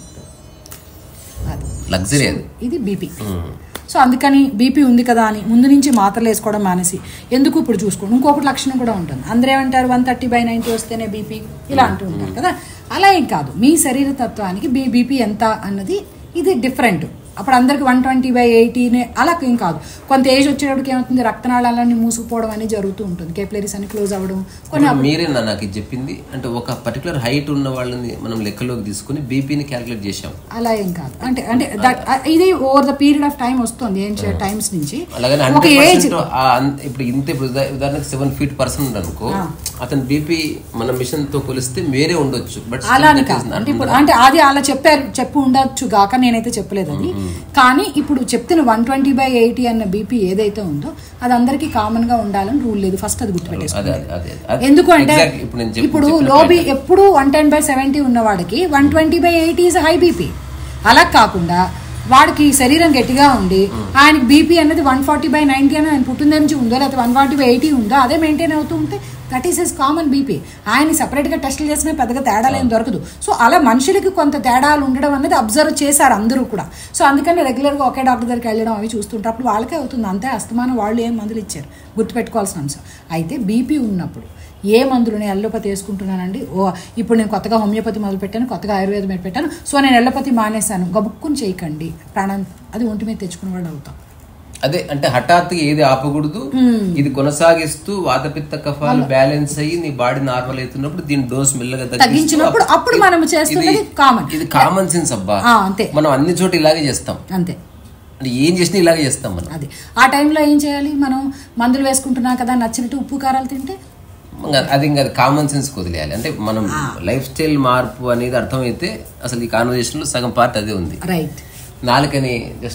అది లగ్జరీ అది ఇది బీపీ సో అందుకని బీపీ ఉంది కదా అని ముందు నుంచి మాత్రలు వేసుకోవడం మానేసి ఎందుకు ఇప్పుడు చూసుకోండి ఇంకొకటి లక్షణం కూడా ఉంటుంది అందరూ ఏమంటారు వన్ థర్టీ బై నైన్టీ వస్తేనే బీపీ ఇలా అంటూ ఉంటారు కదా అలా ఏం కాదు మీ శరీర తత్వానికి బీ బీపీ ఎంత అన్నది ఇది డిఫరెంట్ అప్పుడు అందరికి వన్ ట్వంటీ బై ఎయిటీనే అలా ఏం కాదు కొంత ఏజ్ వచ్చేటప్పటికి ఏమవుతుంది రక్తనాళాలన్నీ మూసుకుపోవడం అనేది జరుగుతూ ఉంటుంది కేప్లరీస్ అన్ని క్లోజ్ అవ్వడం కొన్ని ఇప్పుడు మీరేనా నాకు ఇది చెప్పింది అంటే ఒక పర్టికులర్ హైట్ ఉన్న వాళ్ళని మనం లెక్కలోకి తీసుకుని బీపీని క్యాలిక్యులేట్ చేసాం అలా ఏం కాదు అంటే అంటే that- ఇది over the period of time వస్తుంది ఏం టైమ్స్ నుంచి అలాగని ఒక హండ్రెడ్ ఏజ్ పర్సెంట్ ఇప్పుడు ఇంత ఇప్పుడు ఉదా- ఉదాహరణకు సెవెన్ ఫీట్ పర్సన్ అనుకో అతని బీపీ మన మిషన్ తో కొలిస్తే వేరే ఉండొచ్చు బట్ అలా అని కాదు అంటే ఇప్పుడు అంటే అది అలా చెప్పారు చెప్పు ఉండొచ్చు గాక నేనైతే చెప్పలేదు అది కానీ ఇప్పుడు చెప్తున్న వన్ ట్వంటీ బై ఎయిటీ అన్న బీపీ ఏదైతే ఉందో అది అందరికీ కామన్ గా ఉండాలని రూల్ లేదు ఫస్ట్ అది అదే గుర్తుపెట్టేసుకోండి అదే అదే అదే. ఎందుకు అంటే Exactly. ఇప్పుడు నేను చెప్పు- ఇప్పుడు చెప్పిన లోబీ point. ఎప్పుడు వన్ టెన్ బై సెవెంటీ ఉన్నవాడికి one twenty by eighty is high BP అలా కాకుండా వాడికి శరీరం గట్టిగా ఉండి ఆయనకి బీపీ అనేది వన్ ఫార్టీ బై నైన్టీ అని ఆయన పుట్టిన నుంచి ఉందో లేకపోతే వన్ ఫార్టీ బై ఎయిటీ ఉందో అదే మెయింటైన్ అవుతూ ఉంటే that is is common BP ఆయన సపరేట్గా టెస్టులు చేసినా పెద్దగా తేడాలు ఏం దొరకదు సో అలా మనుషులకి కొంత తేడాలు ఉండడం అనేది అబ్జర్వ్ చేశారు అందరూ కూడా సో అందుకని రెగ్యులర్గా ఒకే డాక్టర్ దగ్గరికి వెళ్ళడం అవి చూస్తుంటారు అప్పుడు వాళ్ళకే అవుతుంది అంతే అస్తమానం వాళ్ళు ఏం మందులు ఇచ్చారు గుర్తుపెట్టుకోవాల్సిన అంశం అయితే బీపీ ఉన్నప్పుడు ఏ మందులు నేను ఎల్లోపతి వేసుకుంటున్నానండి ఓ ఇప్పుడు నేను కొత్తగా హోమియోపతి మొదలు పెట్టాను కొత్తగా ఆయుర్వేదం మొదలు పెట్టాను సో నేను ఎల్లపతి మానేశాను గబుక్కుని చేయకండి ప్రాణం అది ఒంటి మీద తెచ్చుకునే వాళ్ళు అవుతాం అదే అంటే హఠాత్తుగా ఏది ఆపకూడదు ఇది కొనసాగిస్తూ వాతపిత్త కఫాలు బ్యాలెన్స్ అయ్యి నీ బాడీ నార్మల్ అవుతున్నప్పుడు దీని డోస్ మెల్లగా తగ్గిస్తూ తగ్గించినప్పుడు అప్పుడు ఇది- మనం చేస్తున్నది ఇది- common. ఇది కామన్ సెన్స్ అబ్బా ఆ, అంతే. మనం అన్ని చోట ఇలాగే చేస్తాం అంతే అంటే ఏం చేసినా ఇలాగే చేస్తాం మనం అది ఆ టైంలో ఏం చేయాలి మనం మందులు వేసుకుంటున్నాం కదా నచ్చినట్టు ఉప్పు కారాలు తింటే ఇంకా అది ఇంకా కామన్ సెన్స్ వదిలేయాలి అంటే మనం లైఫ్ స్టైల్ మార్పు అనేది అర్థమైతే అసలు ఈ కాన్వర్జేషన్ లో సగం పార్ట్ అదే ఉంది రైట్ నాలుకని జస్ట్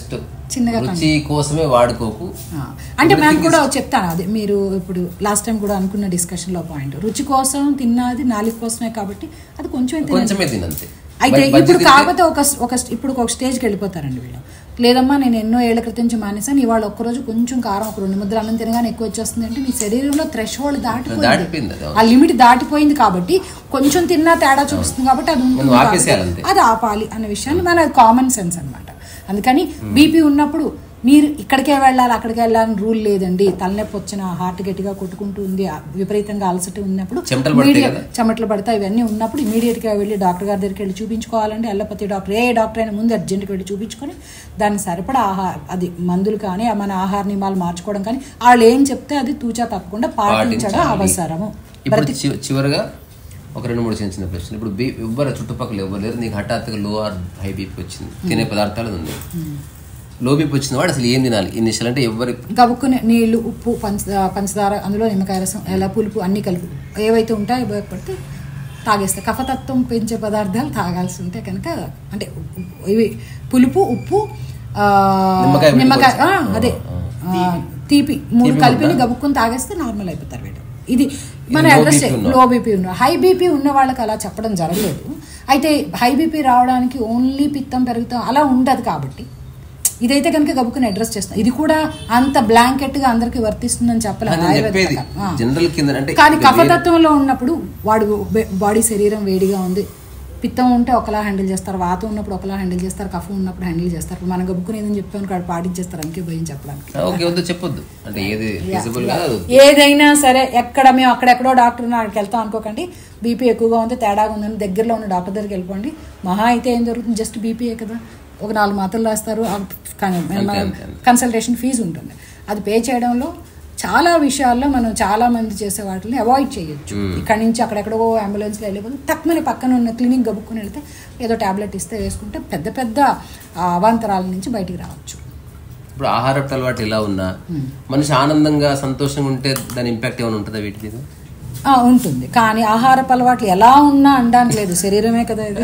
చిన్నగా రుచి కోసమే వాడుకోకు ఆ, అంటే మేము కూడా చెప్తాను అదే మీరు ఇప్పుడు లాస్ట్ టైం కూడా అనుకున్న డిస్కషన్ లో పాయింట్ రుచి కోసం తిన్నది నాలుగు కోసమే కాబట్టి అది కొంచెం తినండి. కొంచెమే తినంతే అయితే బయట బజ్జీ ఇప్పుడు తింటే కాకపోతే ఒక ఒక ఇప్పుడు ఒక స్టేజ్కి వెళ్ళిపోతారండి వీళ్ళు లేదమ్మా నేను ఎన్నో ఏళ్ల క్రితం నుంచి మానేసాను ఇవాళ ఒక్కరోజు కొంచెం కారం ఒక రెండు ముద్దలు అన్నం తినగానే ఎక్కువ వచ్చేస్తుంది అంటే మీ శరీరంలో థ్రెష్ హోల్డ్ దాటిపోయింది దాటిపోయింది అది ఆ లిమిట్ దాటిపోయింది కాబట్టి కొంచెం తిన్నా తేడా చూపిస్తుంది కాబట్టి అది ఉంటుంది మనం కాబట్టి ఆపేసేయాలంతే. అది ఆపాలి అనే విషయాన్ని మన కామన్ సెన్స్ అన్నమాట అందుకని బీపీ ఉన్నప్పుడు మీరు ఇక్కడికే వెళ్ళాలి అక్కడికే వెళ్ళాలని రూల్ లేదండి తలనొప్పి వచ్చిన హార్ట్ గట్టిగా కొట్టుకుంటూ ఉంది ఆ విపరీతంగా అలసట ఉన్నప్పుడు చెమటలు పడతాయి immediate- కదా? చెమటలు పడతాయి ఇవన్నీ ఉన్నప్పుడు ఇమీడియట్ గా వెళ్ళి డాక్టర్ గారి దగ్గరికి వెళ్ళి చూపించుకోవాలండి అల్లపతి డాక్టర్ ఏ డాక్టర్ అయినా ముందు అర్జెంట్గా వెళ్ళి చూపించుకొని దాన్ని సరిపడా ఆహార అది మందులు కానీ మన ఆహార నియమాలు మార్చుకోవడం కానీ వాళ్ళు ఏం చెప్తే అది తూచా తప్పకుండా పాటించడం పాటించాలి. అవసరము ఇప్పుడు చి- చివరగా ఒక రెండు మూడు చిన్న చిన్న ప్రశ్నలు ఇప్పుడు బీ ఎవ్వరు చుట్టుపక్కల ఎవ్వరు లేరు నీకు హఠాత్తుగా లో ఆర్ హై బీపీ వచ్చింది తినే పదార్థాలు ఉంది లో బీపీ వచ్చిన వాడు అసలు ఏం తినాలి ఇనిషియల్ అంటే ఎవరి గబుక్కునే నీళ్లు ఉప్పు పంచ పంచదార అందులో నిమ్మకాయ రసం ఎలా పులుపు అన్ని కలిపి ఏవైతే ఉంటాయో ఉపయోగపడితే తాగేస్తాయి కఫతత్వం పెంచే పదార్థాలు తాగాల్సి ఉంటే కనుక అంటే ఇవి పులుపు ఉప్పు ఆ, నిమ్మకాయ పిండి నిమ్మకాయ పోసి. ఆ, అదే ఆ, తీపి మూడు కలిపి గబుక్కుని తాగేస్తే నార్మల్ అయిపోతారు వీళ్ళు ఇది మన ఇది low అడ్రస్ BP ఉన్న- లో బీపీ ఉన్న హై బీపీ ఉన్న వాళ్ళకి అలా చెప్పడం జరగలేదు అయితే హై బీపీ రావడానికి ఓన్లీ పిత్తం పెరుగుతాం అలా ఉండదు కాబట్టి ఇదైతే కనుక గబుక్కుని అడ్రస్ చేస్తాం ఇది కూడా అంత బ్లాంకెట్ గా అందరికి వర్తిస్తుందని చెప్పలేదు నేను ఆయుర్వేద చెప్పేది ప్రకారం. ఆ. జనరల్ కింద అంటే కానీ ఇది వేరే- కఫతత్వంలో ఉన్నప్పుడు వాడు బె- బాడీ శరీరం వేడిగా ఉంది పిత్తం ఉంటే ఒకలా హ్యాండిల్ చేస్తారు వాతం ఉన్నప్పుడు ఒకలా హ్యాండిల్ చేస్తారు కఫం ఉన్నప్పుడు హ్యాండిల్ చేస్తారు ఇప్పుడు మనం గబుక్కుని ఏదని చెప్పాను కాదు పాటించేస్తారు అందుకే భయం చెప్పడానికి ఓకే వద్దు చెప్పొద్దు అంటే ఏది ఫిజిబుల్ కాదు ఏదైనా సరే ఎక్కడ మేము అక్కడెక్కడో డాక్టర్ ఉన్న అక్కడికి వెళ్తాం అనుకోకండి బీపీ ఎక్కువగా ఉంది తేడాగా ఉందని దగ్గరలో ఉన్న డాక్టర్ దగ్గరికి వెళ్ళిపోండి మహా అయితే ఏం జరుగుతుంది జస్ట్ బీపీఏ కదా ఒక నాలుగు మాత్రలు రాస్తారు కన్సల్టేషన్ ఫీజు ఉంటుంది అది పే చేయడంలో చాలా విషయాల్లో మనం చాలా మంది చేసే వాటిని అవాయిడ్ చేయొచ్చు ఇక్కడి నుంచి అక్కడెక్కడో అంబులెన్స్లో వెళ్ళిపోతే తక్కువ పక్కన ఉన్న క్లినిక్ గబుక్కుని వెళ్తే ఏదో టాబ్లెట్ ఇస్తే వేసుకుంటే పెద్ద పెద్ద ఆ, అవాంతరాల నుంచి బయటికి రావచ్చు ఇప్పుడు ఆహారపు అలవాటు ఎలా ఉన్నా మనిషి ఆనందంగా సంతోషంగా ఉంటే దాని ఇంపాక్ట్ ఏమైనా ఉంటుందా వీటి మీద ఆ, ఉంటుంది కానీ ఆహారపు అలవాట్లు ఎలా ఉన్నా అనడానికి లేదు శరీరమే కదా ఇది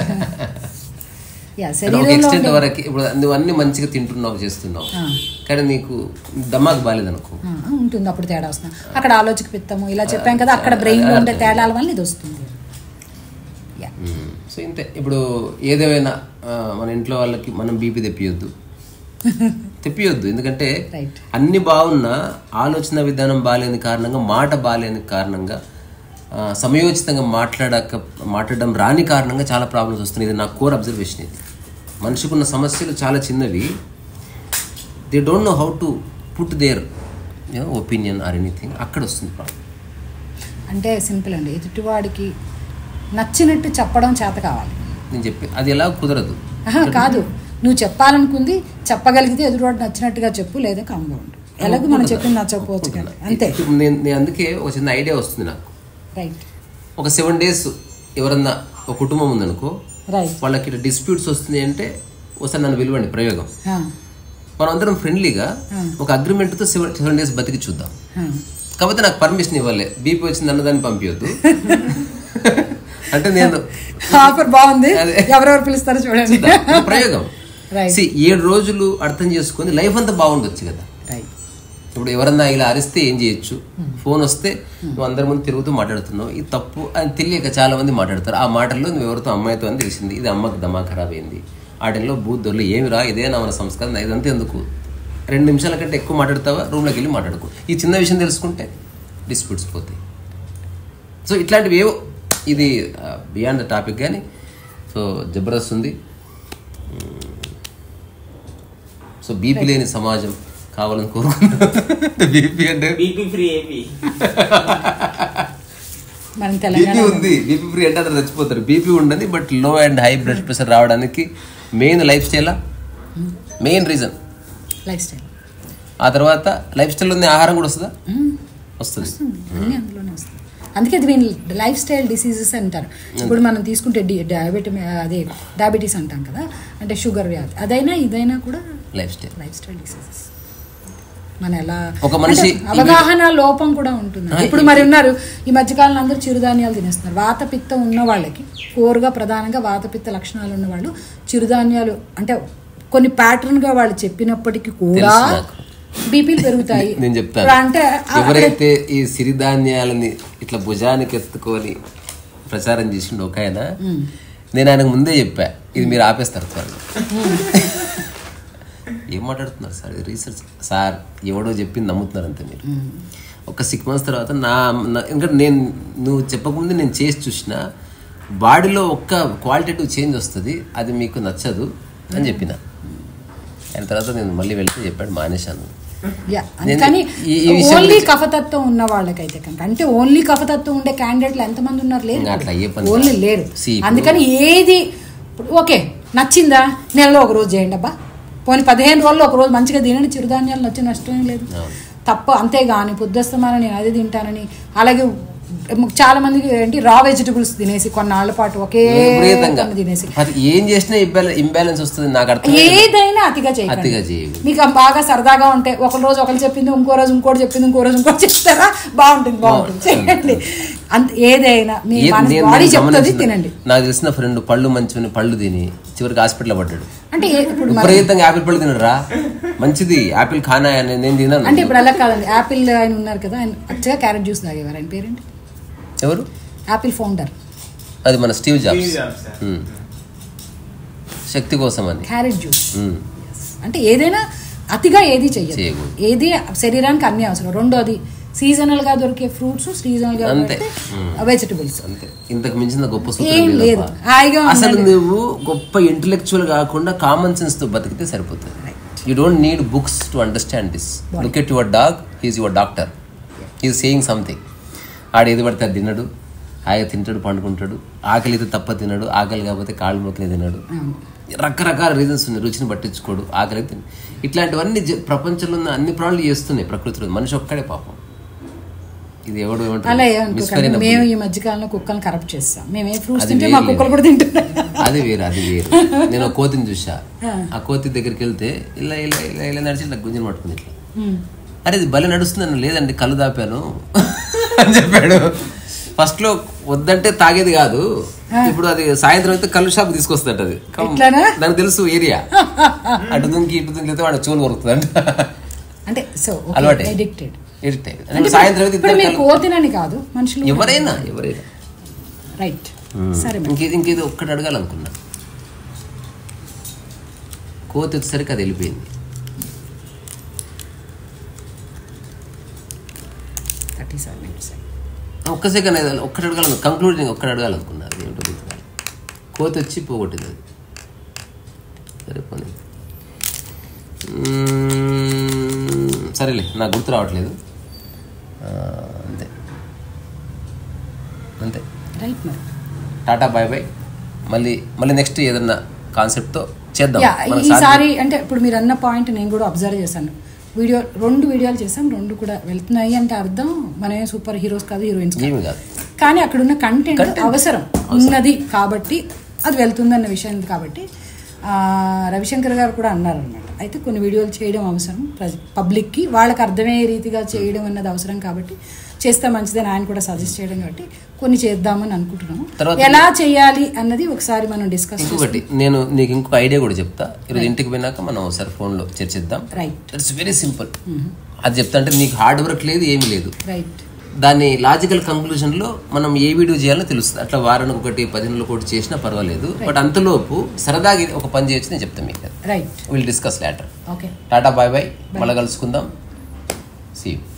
యా అంటే ఒక శరీరంలో ఎక్స్టెంట్ ఉండే- వరకు ఇప్పుడు నువ్వు అన్ని మంచిగా తింటున్నావు చేస్తున్నావు ఆ, కానీ నీకు దమాక్ బాగాలేదనుకో ఆ, ఉంటుంది అప్పుడు తేడా వస్తుంది అక్కడ ఆలోచక పిత్తము ఇలా చెప్పాం కదా అక్కడ బ్రెయిన్ లో ఉండే తేడాల వల్ల ఇది వస్తుంది యా సో ఇంతే ఇప్పుడు ఏదేమైనా ఆ, మన ఇంట్లో వాళ్ళకి మనం బీపీ తెప్పియొద్దు తెప్పియొద్దు ఎందుకంటే రైట్ అన్ని బాగున్నా ఆలోచన విధానం బాగాలేని కారణంగా మాట బాగాలేని కారణంగా ఆ, సమయోచితంగా మాట్లాడక మాట్లాడడం రాని కారణంగా చాలా ప్రాబ్లమ్స్ వస్తున్నాయి ఇది నా కోర్ అబ్జర్వేషన్ ఇది మనిషికి ఉన్న సమస్యలు చాలా చిన్నవి they don't know how to put their opinion or anything అక్కడ వస్తుంది ప్రాబ్లం అంటే సింపుల్ అండి ఎదుటివాడికి నచ్చినట్టు చెప్పడం చేత కావాలి నేను చెప్పి అది ఎలా కుదరదు ఆహా, కాదు నువ్వు చెప్పాలనుకుంది చెప్పగలిగితే ఎదుటివాడు నచ్చినట్టుగా చెప్పు లేదా కామ్గా ఉండు ఎలాగో మనం చెప్పింది నచ్చకపోవచ్చు కదా అంతే ఇప్పుడు నేను నేను అందుకే ఒక చిన్న ఐడియా వస్తుంది నాకు రైట్ ఒక సెవెన్ డేస్ ఎవరన్నా ఒక కుటుంబం ఉందనుకో రైట్ వాళ్ళకి ఇట్లా డిస్ప్యూట్స్ వస్తుంది అంటే ఒకసారి నన్ను పిలవండి ప్రయోగం మనం అందరం ఫ్రెండ్లీగా ఒక అగ్రిమెంట్తో సెవెన్ సెవెన్ డేస్ బతికి చూద్దాం కాకపోతే నాకు పర్మిషన్ ఇవ్వాలి బీపీ వచ్చింది అన్నదాన్ని పంపించొద్దు అంటే నేను ఆఫర్ బాగుంది అదే. ఎవరెవరు పిలుస్తారో చూడండి చూద్దాం. ఇది ప్రయోగం Right. See, ఏడు రోజులు అర్థం చేసుకొని లైఫ్ అంతా బాగుండొచ్చు కదా రైట్ ఇప్పుడు ఎవరన్నా ఇలా అరిస్తే ఏం చేయొచ్చు ఫోన్ వస్తే నువ్వు అందరి ముందు తిరుగుతూ మాట్లాడుతున్నావు ఇది తప్పు అని తెలియక చాలా మంది మాట్లాడతారు ఆ మాటల్లో నువ్వు ఎవరితో అమ్మాయితో అని తెలిసింది ఇది అమ్మకి దమా ఖరాబ్ అయింది ఆటల్లో బూత్ దొరలు ఏమి రా ఇదే నా మన సంస్కారం ఇదంతా ఎందుకు రెండు నిమిషాల కంటే ఎక్కువ మాట్లాడతావా రూమ్లోకి వెళ్ళి మాట్లాడుకో ఈ చిన్న విషయం తెలుసుకుంటే డిస్ప్యూట్స్ పోతాయి సో ఇట్లాంటివి ఏవో ఇది బియాండ్ ద టాపిక్ కానీ సో జబర్దస్త్ ఉంది సో బీపీ లేని సమాజం కావాలని కోరుకుంటున్నాను బీపీ అంటే బీపీ ఫ్రీ ఏపీ మనం బీపీ తెలంగాణ ఉంది బీపీ ఫ్రీ అంటే అందరు చచ్చిపోతారు బీపీ ఉండదు but low and high blood pressure రావడానికి మెయిన్ లైఫ్ స్టైలా మెయిన్ రీజన్ లైఫ్ స్టైల్ ఆ తర్వాత లైఫ్ స్టైల్ ఉంది ఆహారం కూడా వస్తుందా వస్తుంది అన్నీ అందులోనే వస్తాయి అందుకే దీని లైఫ్ స్టైల్ డిసీజెస్ అంటారు ఇప్పుడు మనం తీసుకుంటే డి డయాబెటీ అదే డయాబెటీస్ అంటాం కదా అంటే షుగర్ వ్యాధి అదైనా ఇదైనా కూడా lifestyle lifestyle diseases మన ఎలా ఒక మనిషి అంటే అవగాహన లోపం కూడా ఉంటుంది ఇప్పుడు మరి ఉన్నారు ఈ మధ్యకాలంలో అందరూ చిరుధాన్యాలు తినేస్తున్నారు వాత పిత్తం ఉన్న వాళ్ళకి కోరుగా ప్రధానంగా వాత పిత్త లక్షణాలు ఉన్న వాళ్ళు చిరుధాన్యాలు అంటే కొన్ని ప్యాటర్న్ గా వాళ్ళు చెప్పినప్పటికీ కూడా తెలుసు నాకు. బీపీలు పెరుగుతాయి నేను చెప్తాను ఇప్పుడు అంటే ఆ- ఎవరైతే ఈ సిరిధాన్యాలని ఇట్లా భుజానికి ఎత్తుకొని ప్రచారం చేసిండు ఒక ఆయన నేను ఆయనకు ముందే చెప్పా ఇది మీరు ఆపేస్తారు త్వరగా ఏం మాట్లాడుతున్నారు సార్ ఇది రీసెర్చ్ సార్ ఎవడో చెప్పింది నమ్ముతున్నారు అంతే మీరు ఒక సిక్స్ మంత్స్ తర్వాత నా నా- ఎందుకంటే నేను నువ్వు చెప్పకముందే నేను చేసి చూసిన బాడీలో ఒక్క క్వాలిటేటివ్ చేంజ్ వస్తుంది అది మీకు నచ్చదు అని చెప్పిన ఆయన తర్వాత నేను మళ్ళీ వెళ్తే చెప్పాడు మానేశాను యా, అందుకని ఈ- ఈ విషయం ఓన్లీ కఫతత్వం ఉన్న వాళ్ళకైతే కనుక అంటే ఓన్లీ కఫతత్వం ఉండే క్యాండిడేట్లు ఎంతమంది ఉన్నారు లేరు ఇంకా అట్లా అయ్యే పని ఓన్లీ లేరు See, ఇప్పుడు- అందుకని ఏది ఇప్పుడు ఓకే నచ్చిందా నెలలో ఒక రోజు చేయండి అబ్బా పోనీ పదిహేను రోజుల్లో ఒక రోజు మంచిగా తినండి చిరుధాన్యాలు నచ్చి నష్టం ఏం లేదు అవును. తప్ప అంతేగాని పొద్దుస్తమాన నేను అది తింటానని అలాగే చాలా మందికి ఏంటి రా వెజిటబుల్స్ తినేసి కొన్నాళ్ళ పాటు ఒకే విపరీతంగా కొన్ని తినేసి అది ఏం చేసినా ఇంబ్యాలెన్స్ వస్తుంది నాకు అర్థం ఏదైనా అతిగా చేయకండి అతిగా చేయకు మీకు బాగా సరదాగా ఉంటే ఒక రోజు ఒకరు చెప్పింది ఇంకో రోజు ఇంకోటి చెప్పింది ఇంకో రోజు ఇంకోటి చెప్తారా బాగుంటుంది బాగుంటుంది చేయండి అంత ఏదైనా మీ ఏ- మనసు నేను- బాడీ నేను చెప్తుంది గమనించిన- తినండి నాకు తెలిసిన ఫ్రెండ్ పళ్ళు మంచిగా పళ్ళు తిని చివరికి హాస్పిటల్ పడ్డాడు అంటే ఏ- ఇప్పుడు మరి- విపరీతంగా యాపిల్ పళ్ళు తినరా మంచిది యాపిల్ ఖానా అని నేను తిన్నాను అంటే ఇప్పుడు అలా కాదండి యాపిల్ ఆయన ఉన్నారు కదా ఆయన అచ్చగా క్యారెట్ జ్యూస్ తాగేవారు ఆయన పేరేంటి ఎవరు యాపిల్ ఫౌండర్ అది మన Steve Jobs Steve Jobs, yeah. ఉమ్. శక్తి కోసం అని క్యారెట్ జ్యూస్ ఉమ్. అంటే ఏదైనా అతిగా ఏది చెయ్యదు చేయకూడదు. ఏది శరీరానికి అన్ని అవసరం రెండోది సీజనల్ గా దొరికే ఫ్రూట్స్ సీజనల్ గా అంతే. దొరికే వెజిటబుల్స్ అంతే ఇంతకు మించిన గొప్ప ఏం సూత్రం లేదు లేదబ్బా. హాయిగా అసలు ఉండండి. నువ్వు గొప్ప ఇంటలెక్చువల్ కాకుండా కామన్ సెన్స్ తో బతికితే సరిపోతుంది you don't need books to understand this look at your dog he's your doctor he's saying something ఆడు ఏది పడితే అది తినడు హాయిగా తింటాడు పండుకుంటాడు ఆకలి అయితే తప్ప తినడు ఆకలి కాకపోతే కాళ్ళు మొక్కిన తినడు రకరకాల రీజన్స్ ఉన్నాయి రుచిని పట్టించుకోడు ఆకలి అయితే తినడు. ఇట్లాంటివన్నీ జ- ప్రపంచంలో ఉన్న అన్ని ప్రాణులు చేస్తున్నాయి ప్రకృతిలో మనిషి ఒక్కడే పాపం ఇది ఎవడు అలా ఏమంటారు ఏమనుకోకండి Misfire మేము అయినప్పుడు. ఈ మధ్యకాలంలో కుక్కలను కరప్ట్ చేస్తాం మేము ఏ ఫ్రూట్స్ అది తింటే వేరు మా కుక్కలు కూడా తింటున్నాయి అది వేరు అది వేరు నేను ఒక కోతిని చూసా ఆ కోతి దగ్గరికి వెళ్తే ఇలా ఇలా ఇలా ఇలా నడిచి ఇట్లా గుంజని పట్టుకుంది ఇట్లా అరే ఇది బలి నడుస్తుందని లేదండి కళ్ళు దాపాను అని చెప్పాడు ఫస్ట్ లో వద్దంటే తాగేది కాదు ఇప్పుడు అది సాయంత్రం అయితే కళ్ళు షాప్ తీసుకొస్తుందట అది కమ్. ఎట్లానా? దానికి తెలుసు ఏరియా అటు దుంకి ఇటు దుంకి అయితే వాడు చూలు కొరుకుతుందంట అంటే సో అలవాటే. ఎడిక్టెడ్ Irritate అయ్యింది. అంటే సాయంత్రం అయితే ఇప్పుడు ఇద్దరు మీరు కళ్ళు- కోతినని కాదు మనుషులు ఎవరైనా ఎవరైనా రైట్ సరే మేడం ఇంకేది ఇంకేది ఒక్కటి అడగాలనుకున్నా కోతి వచ్చేసరికి అది వెళ్ళిపోయింది థర్టీ సెవెన్ మినిట్స్ ఒక్క సెకండ్ అది ఒక్కటి అడగాలను కంక్లూడింగ్ ఒక్కటి అడగాలనుకున్నా అది ఏమిటో గుర్తురాలేదు. కోతి వచ్చి పోగొట్టింది అది సరే పోనీ మ్మ్, సరేలే నాకు గుర్తు రావట్లేదు ఆ, అంతే అంతే రైట్ మరి టాటా బాయ్ బాయ్ మళ్ళీ మళ్ళీ నెక్స్ట్ ఏదన్నా కాన్సెప్ట్తో చేద్దాం యా మనకు ఈసారి అంటే ఇప్పుడు మీరు అన్న పాయింట్ నేను కూడా అబ్జర్వ్ చేశాను వీడియో రెండు వీడియోలు చేసాం రెండు కూడా వెళ్తున్నాయి అంటే అర్థం మనమే సూపర్ హీరోస్ కాదు హీరోయిన్స్ ఏమి కాదు కానీ అక్కడ ఉన్న కంటెంట్ అవసరం ఉన్నది కాబట్టి అది వెళ్తుందన్న విషయం కాబట్టి ఆ, రవిశంకర్ గారు కూడా అన్నారు అనమాట అయితే కొన్ని వీడియోలు చేయడం అవసరం ప్రజ- పబ్లిక్కి వాళ్ళకి అర్థమయ్యే రీతిగా చేయడం అన్నది అవసరం కాబట్టి చేస్తే మంచిదని ఆయన కూడా సజెస్ట్ చేయడం కాబట్టి కొన్ని చేద్దామని అనుకుంటున్నాము తర్వాత- ఎలా చేయాలి అన్నది ఒకసారి మనం డిస్కస్ ఇంకొకటి నేను నీకు ఇంకొక ఐడియా కూడా చెప్తా ఈరోజు ఇంటికి పోయినాక మనం ఒకసారి ఫోన్లో చర్చిద్దాం రైట్ ఇట్స్ వెరీ సింపుల్ అది చెప్తా అంటే నీకు హార్డ్ వర్క్ లేదు ఏమీ లేదు రైట్ దాని లాజికల్ కంక్లూజన్లో మనం ఏ వీడియో చేయాలో తెలుస్తుంది అట్లా వారానికి ఒకటి పదిహేనులో ఒకటి చేసినా పర్వాలేదు బట్ అంతలోపు సరదాగా ఇది ఒక పని చేయొచ్చు నేను చెప్తాను మీకు right will discuss later okay tata bye bye మళ్ళీ కలుసుకుందాం సీ